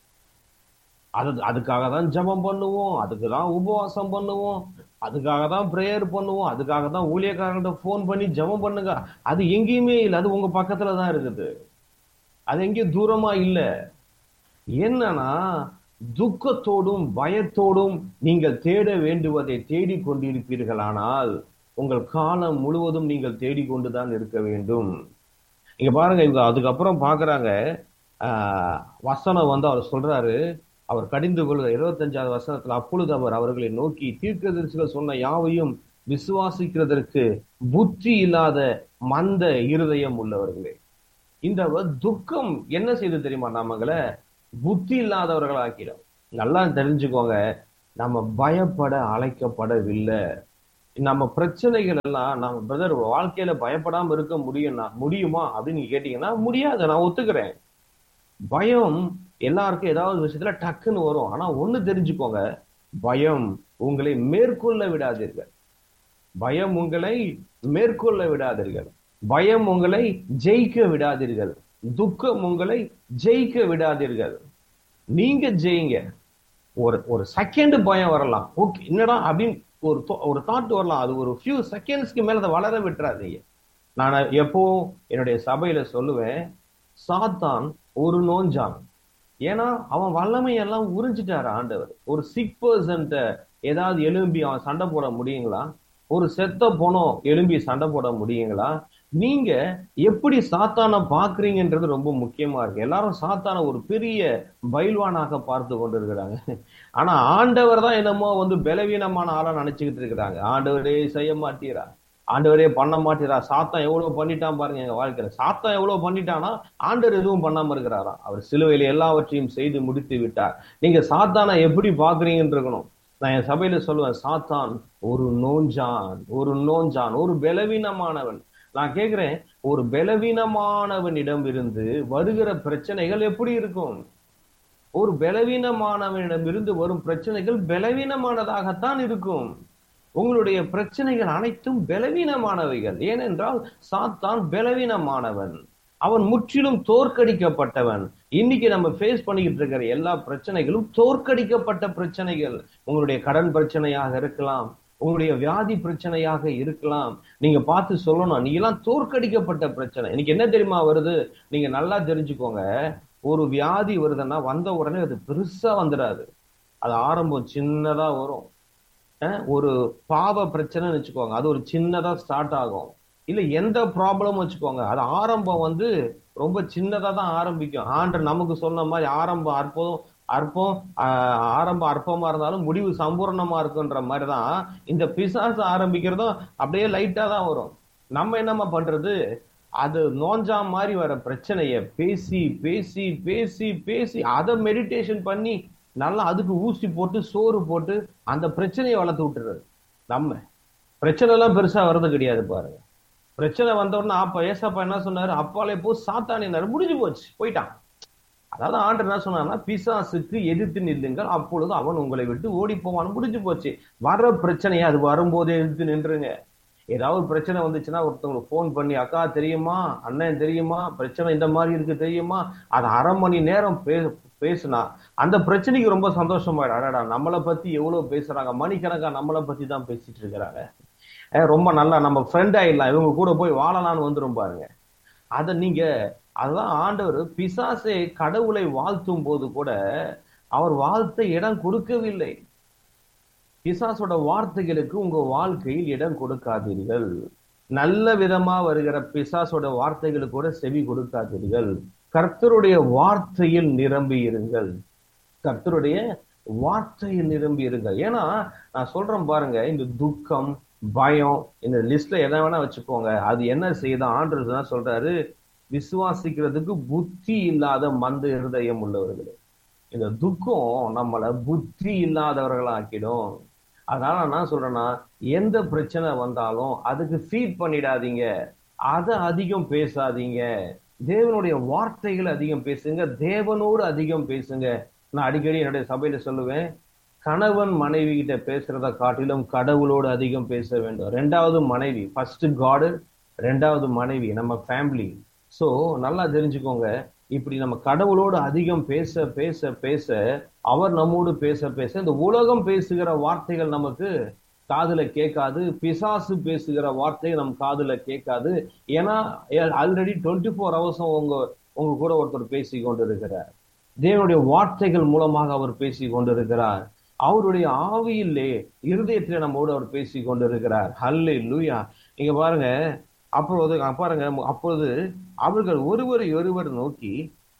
அது அதுக்காக தான் ஜபம் பண்ணுவோம் அதுக்கு தான் உபவாசம் பண்ணுவோம் அதுக்காக தான் ப்ரேயர் பண்ணுவோம் அதுக்காக தான் ஊழியக்காரங்கள்ட்ட ஃபோன் பண்ணி ஜபம் பண்ணுங்க அது எங்கேயுமே இல்லை அது உங்க பக்கத்துல தான் இருக்குது அது எங்கேயும் தூரமா இல்லை என்னன்னா துக்கத்தோடும் பயத்தோடும் நீங்கள் தேட வேண்டுவதை தேடி கொண்டிருப்பீர்களானால் உங்கள் காலம் முழுவதும் நீங்கள் தேடிக்கொண்டுதான் இருக்க வேண்டும் இங்க பாருங்க இவங்க அதுக்கப்புறம் பாக்குறாங்க ஆஹ் வசனம் வந்து அவர் சொல்றாரு அவர் கடிந்து கொள்கிற இருபத்தஞ்சாவது வசனத்துல அப்பொழுது அவர் அவர்களை நோக்கி தீர்க்கதரிசிகள் சொன்ன யாவையும் விசுவாசிக்கிறதற்கு புத்தி இல்லாத மந்த இருதயம் உள்ளவர்களே இந்த வ- துக்கம் என்ன செய்து தெரியுமா நம்மள புத்தி இல்லாதவர்களாக்கிடும் நல்லா தெரிஞ்சுக்கோங்க நம்ம பயப்பட அழைக்கப்படவில்லை நம்ம பிரச்சனைகள் எல்லாம் நம்ம பிரதர் வாழ்க்கையில பயப்படாம இருக்க முடியும்னா முடியுமா அப்படின்னு நீங்க கேட்டீங்கன்னா முடியாது நான் ஒத்துக்கிறேன் பயம் எல்லாருக்கும் ஏதாவது விஷயத்துல டக்குன்னு வரும் ஆனா ஒண்ணு தெரிஞ்சுக்கோங்க பயம் உங்களை மேற்கொள்ள விடாதீர்கள் பயம் உங்களை மேற்கொள்ள விடாதீர்கள் பயம் உங்களை ஜெயிக்க விடாதீர்கள் துக்கம் உங்களை ஜெயிக்க விடாதீர்கள் நீங்க ஜெயிங்க ஒரு ஒரு செகண்ட் பயம் வரலாம் ஓகே என்னடா அப்படின்னு ஒரு thou- ஒரு தாட் வரலாம் அது ஒரு ஃபியூ செகண்ட்ஸ்க்கு மேல அதை வளர விட்டுறாதீங்க நான் எப்போ என்னுடைய சபையில சொல்லுவேன் சாத்தான் ஒரு நோஞ்சான் ஏன்னா அவன் வல்லமையெல்லாம் உறிஞ்சிட்டாரு ஆண்டவர் ஒரு சிக் பர்சன்ட்ட ஏதாவது எலும்பி அவன் சண்டை போட முடியுங்களா ஒரு செத்த போனோம் எலும்பி சண்டை போட முடியுங்களா நீங்க எப்படி சாத்தானை பாக்குறீங்கன்றது ரொம்ப முக்கியமா இருக்கு எல்லாரும் சாத்தானை ஒரு பெரிய பைல்வானாக பார்த்து கொண்டு இருக்கிறாங்க ஆனா ஆண்டவர் தான் என்னமோ வந்து பலவீனமான ஆளா நினைச்சுக்கிட்டு இருக்கிறாங்க ஆண்டவரே செய்ய மாட்டீரா ஆண்டவரே பண்ண மாட்டீரா சாத்தான் எவ்வளவு பண்ணிட்டான் பாருங்க எங்க வாழ்க்கையில சாத்தான் எவ்வளவு பண்ணிட்டானா ஆண்டவர் எதுவும் பண்ணாம இருக்கிறாராம் அவர் சிலுவையில எல்லாவற்றையும் செய்து முடித்து விட்டார் நீங்க சாத்தானை எப்படி பாக்குறீங்கன்னு இருக்கணும் நான் என் சபையில சொல்லுவேன் சாத்தான் ஒரு நோஞ்சான் ஒரு நோஞ்சான் ஒரு பலவீனமானவன் நான் கேக்குறேன் ஒரு பலவீனமானவனிடம் இருந்து வருகிற பிரச்சனைகள் எப்படி இருக்கும் ஒரு பலவீனமானவனிடம் இருந்து வரும் பிரச்சனைகள் பலவீனமானதாகத்தான் இருக்கும் உங்களுடைய பிரச்சனைகள் அனைத்தும் பலவீனமானவைகள் ஏனென்றால் சாத்தான் பலவீனமானவன் அவன் முற்றிலும் தோற்கடிக்கப்பட்டவன் இன்னைக்கு நம்ம ஃபேஸ் பண்ணிக்கிட்டு இருக்கிற எல்லா பிரச்சனைகளும் தோற்கடிக்கப்பட்ட பிரச்சனைகள் உங்களுடைய கடன் பிரச்சனையாக இருக்கலாம் உங்களுடைய வியாதி பிரச்சனையாக இருக்கலாம் நீங்க பார்த்து சொல்லணும் நீ எல்லாம் தோற்கடிக்கப்பட்ட பிரச்சனை இன்னைக்கு என்ன தெரியுமா வருது நீங்க நல்லா தெரிஞ்சுக்கோங்க ஒரு வியாதி வருதுன்னா வந்த உடனே அது பெருசா வந்துடாது அது ஆரம்பம் சின்னதா வரும் அஹ் ஒரு பாவ பிரச்சனைன்னு வச்சுக்கோங்க அது ஒரு சின்னதா ஸ்டார்ட் ஆகும் இல்ல எந்த ப்ராப்ளம் வச்சுக்கோங்க அது ஆரம்பம் வந்து ரொம்ப சின்னதா தான் ஆரம்பிக்கும் ஆண்டு நமக்கு சொன்ன மாதிரி ஆரம்பம் அற்புதம் அற்பம் ஆஹ் ஆரம்பம் அற்பமா இருந்தாலும் முடிவு சம்பூர்ணமா இருக்குன்ற மாதிரிதான் இந்த பிசாசு ஆரம்பிக்கிறதும் அப்படியே லைட்டா தான் வரும் நம்ம என்னம்மா பண்றது அது நோஞ்சா மாதிரி வர பிரச்சனைய பேசி பேசி பேசி பேசி அதை மெடிடேஷன் பண்ணி நல்லா அதுக்கு ஊசி போட்டு சோறு போட்டு அந்த பிரச்சனையை வளர்த்து விட்டுறது நம்ம பிரச்சனை எல்லாம் பெருசா வர்றது கிடையாது பாருங்க பிரச்சனை வந்த உடனே அப்ப ஏசப்பா என்ன சொன்னாரு அப்பாலே போ சாத்தானினாரு முடிஞ்சு போச்சு போயிட்டான் அதாவது ஆண்டு என்ன சொன்னார்னா பிசாசுக்கு எதிர்த்து நில்லுங்கள் அப்பொழுது அவன் உங்களை விட்டு ஓடி போவான் முடிஞ்சு போச்சு வர பிரச்சனையை அது வரும்போதே எதிர்த்து நின்றுங்க ஏதாவது பிரச்சனை வந்துச்சுன்னா ஒருத்தவங்களுக்கு ஃபோன் பண்ணி அக்கா தெரியுமா அண்ணன் தெரியுமா பிரச்சனை இந்த மாதிரி இருக்கு தெரியுமா அது அரை மணி நேரம் பே பேசுனா அந்த பிரச்சனைக்கு ரொம்ப சந்தோஷமாயிடும் அடடா நம்மளை பத்தி எவ்வளவு பேசுறாங்க மணிக்கணக்கா நம்மளை பத்தி தான் பேசிட்டு இருக்கிறாங்க அஹ் ரொம்ப நல்லா நம்ம ஃப்ரெண்ட் ஆயிடலாம் இவங்க கூட போய் வாழலாம்னு வந்துரும் பாருங்க அத நீங்க அதுதான் ஆண்டவர் பிசாசை கடவுளை வாழ்த்தும் போது கூட அவர் வாழ்த்த இடம் கொடுக்கவில்லை பிசாசோட வார்த்தைகளுக்கு உங்க வாழ்க்கையில் இடம் கொடுக்காதீர்கள் நல்ல விதமா வருகிற பிசாசோட வார்த்தைகளுக்கு கூட செவி கொடுக்காதீர்கள் கர்த்தருடைய வார்த்தையில் நிரம்பி இருங்கள் கர்த்தருடைய வார்த்தையில் நிரம்பி இருங்கள் ஏன்னா நான் சொல்றேன் பாருங்க இந்த துக்கம் பயம் இந்த லிஸ்ட்ல எதை வேணா வச்சுக்கோங்க அது என்ன செய்யுது ஆண்டு தான் சொல்றாரு விசுவாசிக்கிறதுக்கு புத்தி இல்லாத மந்த இருதயம் உள்ளவர்களே இந்த துக்கம் நம்மளை புத்தி இல்லாதவர்களாக்கிடும் அதனால நான் என்ன சொல்றேன்னா எந்த பிரச்சனை வந்தாலும் அதுக்கு ஃபீட் பண்ணிடாதீங்க அதை அதிகம் பேசாதீங்க தேவனுடைய வார்த்தைகள் அதிகம் பேசுங்க தேவனோடு அதிகம் பேசுங்க நான் அடிக்கடி என்னுடைய சபையில சொல்லுவேன் கணவன் மனைவி கிட்ட பேசுறத காட்டிலும் கடவுளோடு அதிகம் பேச வேண்டும் ரெண்டாவது மனைவி ஃபர்ஸ்ட் காடு ரெண்டாவது மனைவி நம்ம ஃபேமிலி சோ நல்லா தெரிஞ்சுக்கோங்க இப்படி நம்ம கடவுளோடு அதிகம் பேச பேச பேச அவர் நம்மோடு பேச பேச இந்த உலகம் பேசுகிற வார்த்தைகள் நமக்கு காதுல கேட்காது பிசாசு பேசுகிற வார்த்தை நம் காதுல கேட்காது ஏன்னா ஆல்ரெடி டுவெண்ட்டி ஃபோர் ஹவர்ஸும் உங்க உங்க கூட ஒருத்தர் பேசி கொண்டிருக்கிறார் தேவனுடைய வார்த்தைகள் மூலமாக அவர் பேசி கொண்டிருக்கிறார் அவருடைய ஆவியிலே இருதயத்திலே நம்மோடு அவர் பேசி கொண்டிருக்கிறார் ஹல்லே லூயா நீங்க பாருங்க அப்பொழுது பாருங்க அப்பொழுது அவர்கள் ஒருவரை ஒருவர் நோக்கி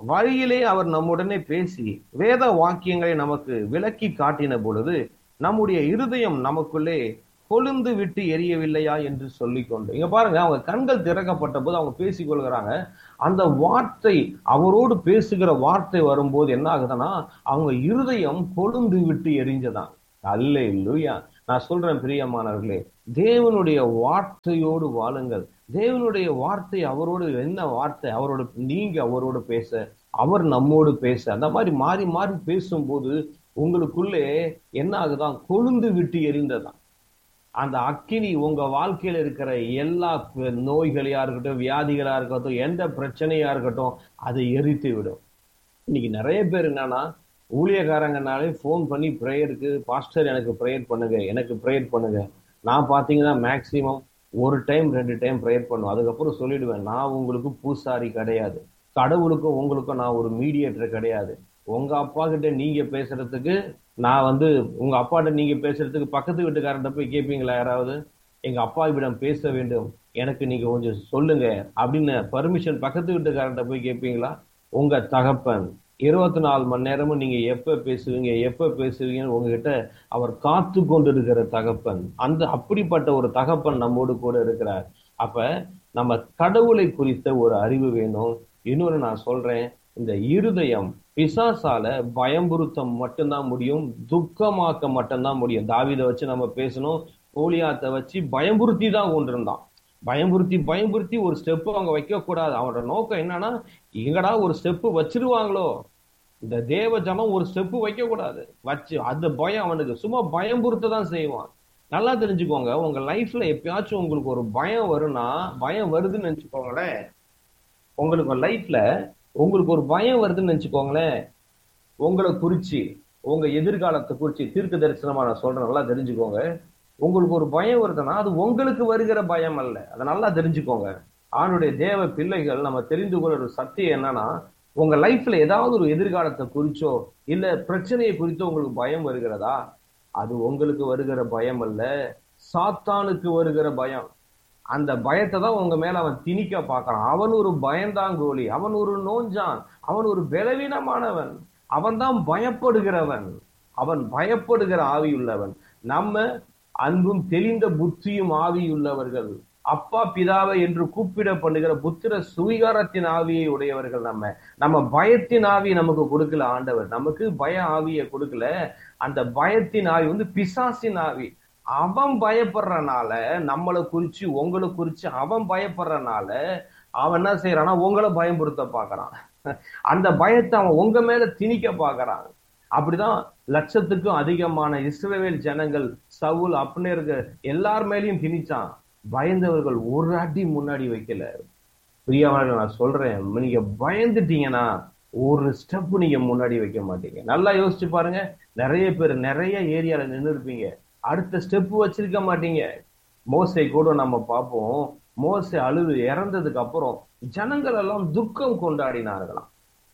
வழியிலே அவர் நம்முடனே பேசி வேத வாக்கியங்களை நமக்கு விளக்கி காட்டின பொழுது நம்முடைய இருதயம் நமக்குள்ளே கொழுந்து விட்டு எரியவில்லையா என்று சொல்லிக்கொண்டு இங்க பாருங்க அவங்க கண்கள் திறக்கப்பட்ட போது அவங்க பேசிக் கொள்கிறாங்க அந்த வார்த்தை அவரோடு பேசுகிற வார்த்தை வரும்போது என்ன ஆகுதுன்னா அவங்க இருதயம் கொழுந்து விட்டு எரிஞ்சதான் அல்ல இல்லையா நான் சொல்றேன் பிரியமானவர்களே தேவனுடைய வார்த்தையோடு வாழுங்கள் தேவனுடைய வார்த்தை அவரோடு என்ன வார்த்தை அவரோட நீங்க அவரோடு பேச அவர் நம்மோடு பேச அந்த மாதிரி மாறி மாறி பேசும்போது உங்களுக்குள்ளே என்ன ஆகுதான் கொழுந்து விட்டு எரிந்ததான் அந்த அக்கினி உங்க வாழ்க்கையில இருக்கிற எல்லா நோய்களையா இருக்கட்டும் வியாதிகளா இருக்கட்டும் எந்த பிரச்சனையா இருக்கட்டும் அதை எரித்து விடும் இன்னைக்கு நிறைய பேர் என்னன்னா ஊழியக்காரங்கனாலே ஃபோன் பண்ணி ப்ரேயருக்கு பாஸ்டர் எனக்கு ப்ரேயர் பண்ணுங்க எனக்கு ப்ரேயர் பண்ணுங்க நான் பார்த்தீங்கன்னா மேக்சிமம் ஒரு டைம் ரெண்டு டைம் ப்ரேயர் பண்ணுவேன் அதுக்கப்புறம் சொல்லிடுவேன் நான் உங்களுக்கு பூசாரி கிடையாது கடவுளுக்கும் உங்களுக்கும் நான் ஒரு மீடியேட்டர் கிடையாது உங்க அப்பா கிட்ட நீங்க பேசுறதுக்கு நான் வந்து உங்க அப்பாட்ட நீங்க பேசுறதுக்கு பக்கத்து வீட்டுக்காரன்ட்ட போய் கேட்பீங்களா யாராவது எங்க அப்பா இவ்விடம் பேச வேண்டும் எனக்கு நீங்க கொஞ்சம் சொல்லுங்க அப்படின்னு பர்மிஷன் பக்கத்து வீட்டுக்காரன்ட்ட போய் கேட்பீங்களா உங்க தகப்பன் இருபத்தி நாலு மணி நேரமும் நீங்க எப்ப பேசுவீங்க எப்ப பேசுவீங்கன்னு உங்ககிட்ட அவர் காத்து கொண்டிருக்கிற தகப்பன் அந்த அப்படிப்பட்ட ஒரு தகப்பன் நம்மோடு கூட இருக்கிறார் அப்ப நம்ம கடவுளை குறித்த ஒரு அறிவு வேணும் இன்னொன்னு நான் சொல்றேன் இந்த இருதயம் பிசாசால பயம்புறுத்த மட்டும்தான் முடியும் துக்கமாக்க மட்டும்தான் முடியும் தாவிதை வச்சு நம்ம பேசணும் கோலியாத்தை வச்சு பயம்புறுத்தி தான் கொண்டிருந்தான் பயம்புறுத்தி பயம்புறுத்தி ஒரு ஸ்டெப் அவங்க வைக்க கூடாது அவனோட நோக்கம் என்னன்னா எங்கடா ஒரு ஸ்டெப் வச்சிருவாங்களோ இந்த தேவ ஜனம் ஒரு ஸ்டெப் வைக்க கூடாது வச்சு அந்த பயம் அவனுக்கு சும்மா பயம்புறுத்த தான் செய்வான் நல்லா தெரிஞ்சுக்கோங்க உங்க லைஃப்ல எப்பயாச்சும் உங்களுக்கு ஒரு பயம் வரும்னா பயம் வருதுன்னு நினைச்சுக்கோங்களேன் உங்களுக்கு லைஃப்ல உங்களுக்கு ஒரு பயம் வருதுன்னு நினைச்சுக்கோங்களேன் உங்களை குறிச்சு உங்க எதிர்காலத்தை குறிச்சு தீர்க்க தரிசனமா நான் சொல்றேன் நல்லா தெரிஞ்சுக்கோங்க உங்களுக்கு ஒரு பயம் வருதுன்னா அது உங்களுக்கு வருகிற பயம் அல்ல அதை நல்லா தெரிஞ்சுக்கோங்க ஆணுடைய தேவ பிள்ளைகள் நம்ம தெரிந்து கொள்ள ஒரு சத்தியம் என்னன்னா உங்க லைஃப்ல ஏதாவது ஒரு எதிர்காலத்தை குறிச்சோ இல்ல பிரச்சனையை குறித்தோ உங்களுக்கு பயம் வருகிறதா அது உங்களுக்கு வருகிற பயம் அல்ல சாத்தானுக்கு வருகிற பயம் அந்த பயத்தை தான் உங்க மேல அவன் திணிக்க பார்க்கறான் அவன் ஒரு பயந்தாங்கோலி அவன் ஒரு நோஞ்சான் அவன் ஒரு பலவீனமானவன் அவன் தான் பயப்படுகிறவன் அவன் பயப்படுகிற ஆவியுள்ளவன் நம்ம அன்பும் தெளிந்த புத்தியும் ஆவியுள்ளவர்கள் அப்பா பிதாவை என்று கூப்பிடப்படுகிற புத்திர சுவிகாரத்தின் ஆவியை உடையவர்கள் நம்ம நம்ம பயத்தின் ஆவி நமக்கு கொடுக்கல ஆண்டவர் நமக்கு பய ஆவியை கொடுக்கல அந்த பயத்தின் ஆவி வந்து பிசாசின் ஆவி அவன் பயப்படுறனால நம்மளை குறிச்சு உங்களை குறிச்சு அவன் பயப்படுறனால அவன் என்ன செய்யறான்னா உங்களை பயன்படுத்த பாக்குறான் அந்த பயத்தை அவன் உங்க மேல திணிக்க பாக்குறான் அப்படிதான் லட்சத்துக்கும் அதிகமான இஸ்ரேல் ஜனங்கள் சவுல் அப்னேருக்கு எல்லார் மேலயும் திணிச்சான் பயந்தவர்கள் ஒரு அடி முன்னாடி வைக்கல பிரியாமல் நான் சொல்றேன் நீங்க பயந்துட்டீங்கன்னா ஒரு ஸ்டெப் நீங்க முன்னாடி வைக்க மாட்டீங்க நல்லா யோசிச்சு பாருங்க நிறைய பேர் நிறைய ஏரியால நின்று இருப்பீங்க அடுத்த ஸ்டெப் வச்சிருக்க மாட்டீங்க மோசை கூட நம்ம பார்ப்போம் மோசை அழுது இறந்ததுக்கு அப்புறம் ஜனங்கள் எல்லாம் துக்கம் கொண்டாடினார்களாம்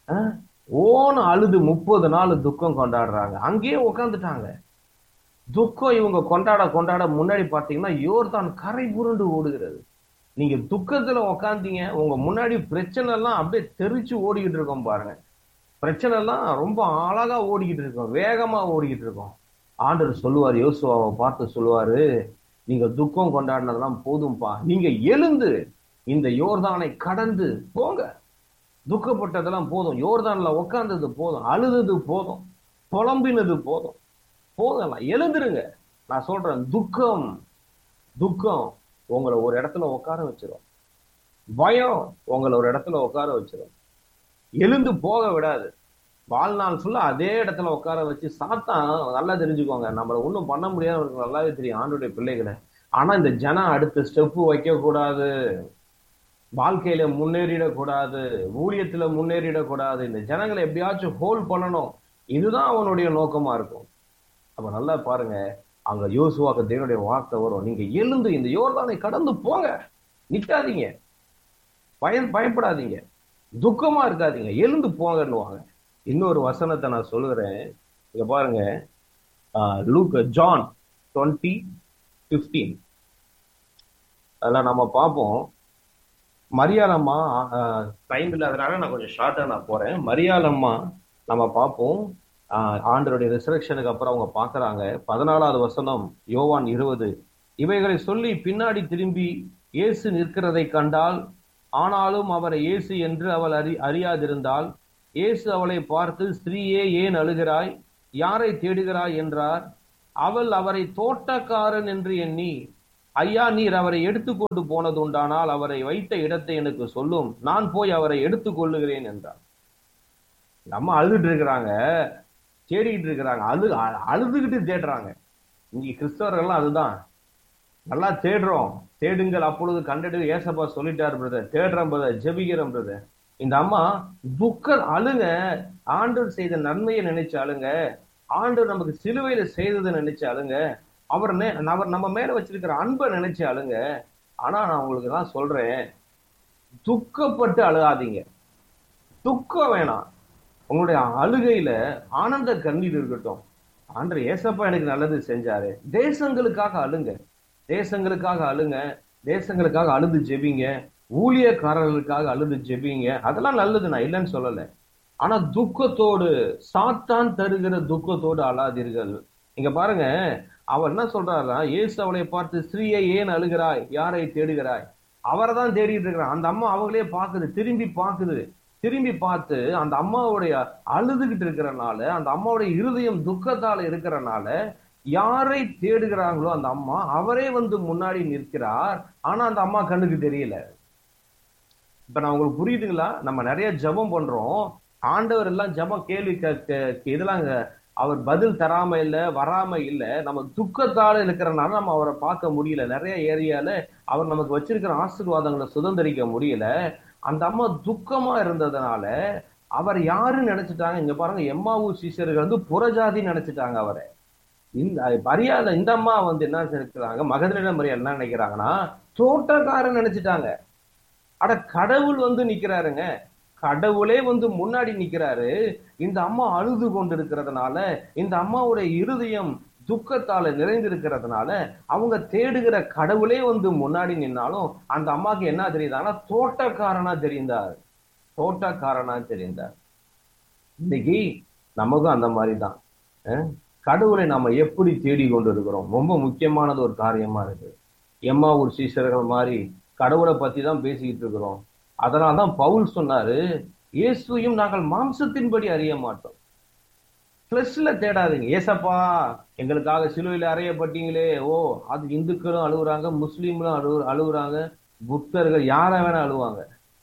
ஓன அழுது முப்பது நாள் துக்கம் கொண்டாடுறாங்க அங்கேயே உட்காந்துட்டாங்க துக்கம் இவங்க கொண்டாட கொண்டாட முன்னாடி பாத்தீங்கன்னா யோர்தான் கரை புரண்டு ஓடுகிறது நீங்க துக்கத்துல உக்காந்தீங்க உங்க முன்னாடி பிரச்சனை எல்லாம் அப்படியே தெரிச்சு ஓடிக்கிட்டு இருக்கோம் பாருங்க பிரச்சனை எல்லாம் ரொம்ப அழகா ஓடிக்கிட்டு இருக்கோம் வேகமா ஓடிக்கிட்டு இருக்கோம் ஆண்டவர் சொல்லுவார் யோசுவாவை பார்த்து சொல்லுவாரு நீங்க துக்கம் கொண்டாடினதெல்லாம் போதும்பா நீங்க எழுந்து இந்த யோர்தானை கடந்து போங்க துக்கப்பட்டதெல்லாம் போதும் யோர்தான்ல உக்காந்தது போதும் அழுதது போதும் புலம்பினது போதும் போதலாம் எழுந்துருங்க நான் சொல்றேன் துக்கம் துக்கம் உங்களை ஒரு இடத்துல உட்கார வச்சிரும் பயம் உங்களை ஒரு இடத்துல உட்கார வச்சிரும் எழுந்து போக விடாது வாழ்நாள் ஃபுல்லா அதே இடத்துல உட்கார வச்சு சாத்தான் நல்லா தெரிஞ்சுக்கோங்க நம்மள ஒன்றும் பண்ண முடியாது அவருக்கு நல்லாவே தெரியும் ஆண்டுடைய பிள்ளைகளை ஆனா இந்த ஜனம் அடுத்த ஸ்டெப்பு வைக்க கூடாது வாழ்க்கையில முன்னேறிடக்கூடாது ஊழியத்துல முன்னேறிடக்கூடாது இந்த ஜனங்களை எப்படியாச்சும் ஹோல்ட் பண்ணணும் இதுதான் அவனுடைய நோக்கமா இருக்கும் அப்ப நல்லா பாருங்க அங்க யோசுவாக்கு தேவனுடைய வார்த்தை வரும் நீங்க எழுந்து இந்த யோர்தானை கடந்து போங்க நிக்காதீங்க பயன் பயப்படாதீங்க துக்கமா இருக்காதீங்க எழுந்து போங்கன்னுவாங்க இன்னொரு வசனத்தை நான் சொல்லுகிறேன் இங்க பாருங்க லூக் ஜான் டுவெண்ட்டி பிப்டீன் அதில் நம்ம பார்ப்போம் மரியாளம்மா டைம் இல்லாதனால நான் கொஞ்சம் ஷார்ட்டா நான் போறேன் மரியாளம்மா நம்ம பார்ப்போம் ஆஹ் ஆண்டருடைய ரிசரக்ஷனுக்கு அப்புறம் அவங்க பாக்குறாங்க பதினாலாவது வசனம் யோவான் இருபது இவைகளை சொல்லி பின்னாடி திரும்பி இயேசு நிற்கிறதை கண்டால் ஆனாலும் அவரை இயேசு என்று அவள் அறி அறியாதிருந்தால் இயேசு அவளை பார்த்து ஸ்திரீயே ஏன் அழுகிறாய் யாரை தேடுகிறாய் என்றார் அவள் அவரை தோட்டக்காரன் என்று எண்ணி ஐயா நீர் அவரை எடுத்துக்கொண்டு போனது உண்டானால் அவரை வைத்த இடத்தை எனக்கு சொல்லும் நான் போய் அவரை எடுத்துக் கொள்ளுகிறேன் என்றார் நம்ம அழுதுட்டு இருக்கிறாங்க தேடிக்கிட்டு இருக்கிறாங்க அழு அ- அழுதுகிட்டு தேடுறாங்க இங்க கிறிஸ்தவர்கள்லாம் அதுதான் நல்லா தேடுறோம் தேடுங்கள் அப்பொழுது கண்டடு ஏசப்பா சொல்லிட்டார் பிரதர் தேடுறோம் பிரதர் ஜெபிக்கிறோம் பிரதர் இந்த அம்மா துக்க அழுங்க ஆண்டவர் செய்த நன்மையை நினைச்சு அழுங்க ஆண்டவர் நமக்கு சிலுவையில செய்ததை நினைச்சு அழுங்க அவர் நே- அவர் நம்ம மேல வச்சிருக்கிற அன்பை நினைச்சு அழுங்க ஆனா நான் உங்களுக்கு தான் சொல்றேன் துக்கப்பட்டு அழுகாதீங்க துக்கம் வேணாம் உங்களுடைய அழுகையில ஆனந்த கண்ணீர் இருக்கட்டும் ஆண்டர் ஏசப்பா எனக்கு நல்லது செஞ்சாரு தேசங்களுக்காக அழுங்க தேசங்களுக்காக அழுங்க தேசங்களுக்காக அழுது ஜெபிங்க ஊழியக்காரர்களுக்காக அழுது ஜெபிங்க அதெல்லாம் நல்லது நான் இல்லைன்னு சொல்லல ஆனா துக்கத்தோடு சாத்தான் தருகிற துக்கத்தோடு அழாதீர்கள் இங்க பாருங்க அவர் என்ன சொல்றாருன்னா இயேசு அவளை பார்த்து ஸ்ரீயை ஏன் அழுகிறாய் யாரை தேடுகிறாய் அவரை தான் தேடிட்டு இருக்கிறான் அந்த அம்மா அவங்களே பாக்குது திரும்பி பாக்குது திரும்பி பார்த்து அந்த அம்மாவுடைய அழுதுகிட்டு இருக்கிறனால அந்த அம்மாவுடைய இருதயம் துக்கத்தால இருக்கிறனால யாரை தேடுகிறாங்களோ அந்த அம்மா அவரே வந்து முன்னாடி நிற்கிறார் ஆனா அந்த அம்மா கண்ணுக்கு தெரியல இப்ப நான் உங்களுக்கு புரியுதுங்களா நம்ம நிறைய ஜெபம் பண்றோம் ஆண்டவர் எல்லாம் ஜெபம் கேள்வி கே- கே- இதெல்லாம் அங்க அவர் பதில் தராம இல்ல வராம இல்ல நம்ம துக்கத்தால இருக்கிறனால நம்ம அவரை பார்க்க முடியல நிறைய ஏரியால அவர் நமக்கு வச்சிருக்கிற ஆசீர்வாதங்களை சுதந்திரிக்க முடியல அந்த அம்மா துக்கமா இருந்ததுனால அவர் யாருன்னு நினைச்சிட்டாங்க இங்க பாருங்க எம்மாவூ சிஷியர்கள் வந்து புறஜாதி நினைச்சிட்டாங்க அவரை இந்த மரியாதை இந்த அம்மா வந்து என்ன நினைக்கிறாங்க மகதலின மரியாதை என்ன நினைக்கிறாங்கன்னா தோட்டக்காரன் நினைச்சிட்டாங்க அட கடவுள் வந்து நிக்கிறாருங்க கடவுளே வந்து முன்னாடி நிக்கிறாரு இந்த அம்மா அழுது கொண்டிருக்கிறதுனால இந்த அம்மாவுடைய இருதயம் துக்கத்தால நிறைந்திருக்கிறதுனால அவங்க தேடுகிற கடவுளே வந்து முன்னாடி நின்னாலும் அந்த அம்மாக்கு என்ன தெரியுதான்னா தோட்டக்காரனா தெரிந்தார் தோட்டக்காரனா தெரிந்தார் இன்னைக்கு நமக்கும் அந்த மாதிரி தான் அஹ் கடவுளை நாம எப்படி தேடி கொண்டு இருக்கிறோம் ரொம்ப முக்கியமானது ஒரு காரியமா இருக்கு எம்மா ஒரு சீசர்கள் மாதிரி கடவுளை பத்தி தான் பேசிக்கிட்டு இருக்கிறோம் அதனால்தான் பவுல் சொன்னாரு இயேசுவையும் நாங்கள் மாம்சத்தின்படி அறிய மாட்டோம் பிளஸ்ல தேடாதீங்க ஏசப்பா எங்களுக்காக சிலுவையில் அறையப்பட்டீங்களே ஓ அது இந்துக்களும் அழுகுறாங்க முஸ்லீம்களும் அழு அழுகுறாங்க புத்தர்கள் யாரை வேணா அழுவாங்க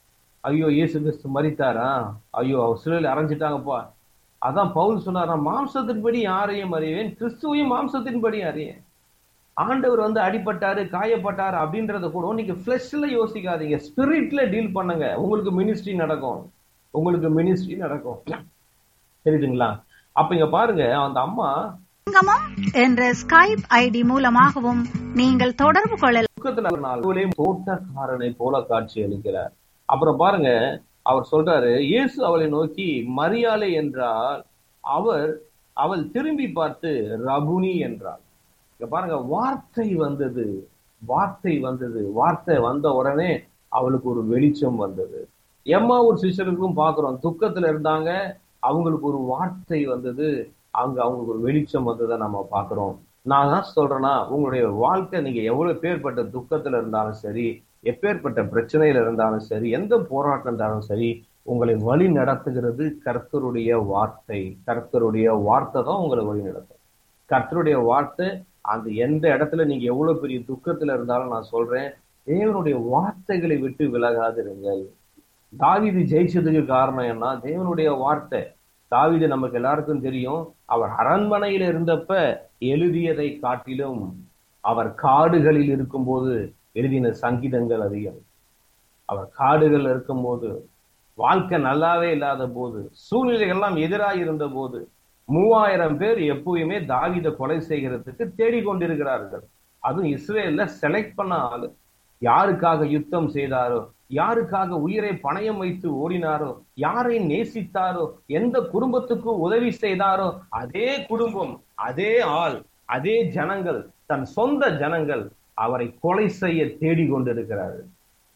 ஐயோ இயேசு கிறிஸ்து மறித்தாரா ஐயோ அவர் சிலுவையில் அரைஞ்சிட்டாங்கப்பா அதான் பவுல் சொன்னாரா மாம்சத்தின்படி யாரையும் அறிவேன் கிறிஸ்துவையும் மாம்சத்தின்படி அறியேன் ஆண்டவர் வந்து அடிபட்டாரு காயப்பட்டாரு அப்படின்றத கூட நீங்க பிளஷ்ல யோசிக்காதீங்க ஸ்பிரிட்ல டீல் பண்ணுங்க உங்களுக்கு மினிஸ்ட்ரி நடக்கும் உங்களுக்கு மினிஸ்ட்ரி நடக்கும் தெரியுதுங்களா அப்ப இங்க பாருங்க அந்த அம்மா சங்கமம் என்ற ஸ்கைப் ஐடி மூலமாகவும் நீங்கள் தொடர்பு கொள்ளலாம் துக்கத்துல ஒரு நாள் கடவுளே தோட்டக்காரனை போல காட்சி அளிக்கிறார் அப்புறம் பாருங்க அவர் சொல்றாரு இயேசு அவளை நோக்கி மரியாதை என்றால் அவர் அவள் திரும்பி பார்த்து ரபுனி என்றாள் இங்க பாருங்க வார்த்தை வந்தது வார்த்தை வந்தது வார்த்தை வந்த உடனே அவளுக்கு ஒரு வெளிச்சம் வந்தது எம்மா ஒரு சிஷருக்கும் பாக்குறோம் துக்கத்துல இருந்தாங்க அவங்களுக்கு ஒரு வார்த்தை வந்தது அங்க அவங்களுக்கு ஒரு வெளிச்சம் வந்ததை நம்ம பாக்குறோம் நான் தான் சொல்றேன்னா உங்களுடைய வாழ்க்கை நீங்க எவ்வளவு பேர்பட்ட துக்கத்துல இருந்தாலும் சரி எப்பேற்பட்ட பிரச்சனையில இருந்தாலும் சரி எந்த போராட்டம் இருந்தாலும் சரி உங்களை வழி நடத்துகிறது கர்த்தருடைய வார்த்தை கர்த்தருடைய வார்த்தை தான் உங்களை வழி நடத்தும் கர்த்தருடைய வார்த்தை அந்த எந்த இடத்துல நீங்க எவ்வளவு பெரிய துக்கத்துல இருந்தாலும் நான் சொல்றேன் தேவனுடைய வார்த்தைகளை விட்டு விலகாதிருங்கள் தாவீது ஜெயிச்சதுக்கு காரணம் என்ன தேவனுடைய வார்த்தை தாவீது நமக்கு எல்லாருக்கும் தெரியும் அவர் அரண்மனையில இருந்தப்ப எழுதியதை காட்டிலும் அவர் காடுகளில் இருக்கும்போது எழுதின சங்கீதங்கள் அதிகம் அவர் காடுகள் இருக்கும்போது வாழ்க்கை நல்லாவே இல்லாத போது சூழ்நிலைகள் எல்லாம் எதிராக இருந்த போது மூவாயிரம் பேர் எப்பவுமே தாவீதை கொலை செய்கிறதுக்கு தேடிக்கொண்டிருக்கிறார்கள் அதுவும் இஸ்ரேல்ல செலக்ட் பண்ண ஆளு யாருக்காக யுத்தம் செய்தாரோ யாருக்காக உயிரை பணயம் வைத்து ஓடினாரோ யாரை நேசித்தாரோ எந்த குடும்பத்துக்கு உதவி செய்தாரோ அதே குடும்பம் அதே ஆள் அதே ஜனங்கள் தன் சொந்த ஜனங்கள் அவரை கொலை செய்ய தேடிக்கொண்டிருக்கிறார்கள்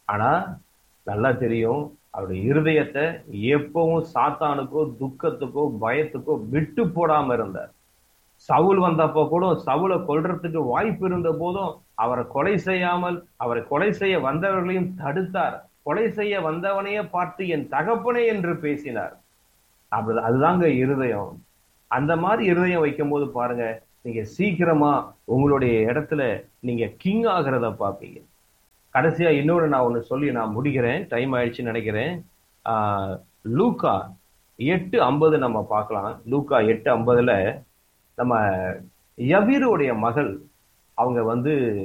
ஆனா நல்லா தெரியும் அவருடைய இருதயத்தை எப்பவும் சாத்தானுக்கோ துக்கத்துக்கோ பயத்துக்கோ விட்டு போடாம இருந்தார் சவுல் வந்தப்போ கூட சவுலை கொல்றதுக்கு வாய்ப்பு இருந்த போதும் அவரை கொலை செய்யாமல் அவரை கொலை செய்ய வந்தவர்களையும் தடுத்தார் கொலை செய்ய வந்தவனையே பார்த்து என் தகப்பனே என்று பேசினார் அப்படி அதுதாங்க இருதயம் அந்த மாதிரி இருதயம் வைக்கும் போது பாருங்க நீங்க சீக்கிரமா உங்களுடைய இடத்துல நீங்க கிங் ஆகிறத பார்ப்பீங்க கடைசியா இன்னொரு நான் ஒண்ணு சொல்லி நான் முடிக்கிறேன் டைம் ஆயிடுச்சுன்னு நினைக்கிறேன் ஆஹ் லூக்கா எட்டு ஐம்பது நம்ம பார்க்கலாம் லூக்கா எட்டு ஐம்பதுல நம்ம யவீருடைய மகள் அவங்க வந்து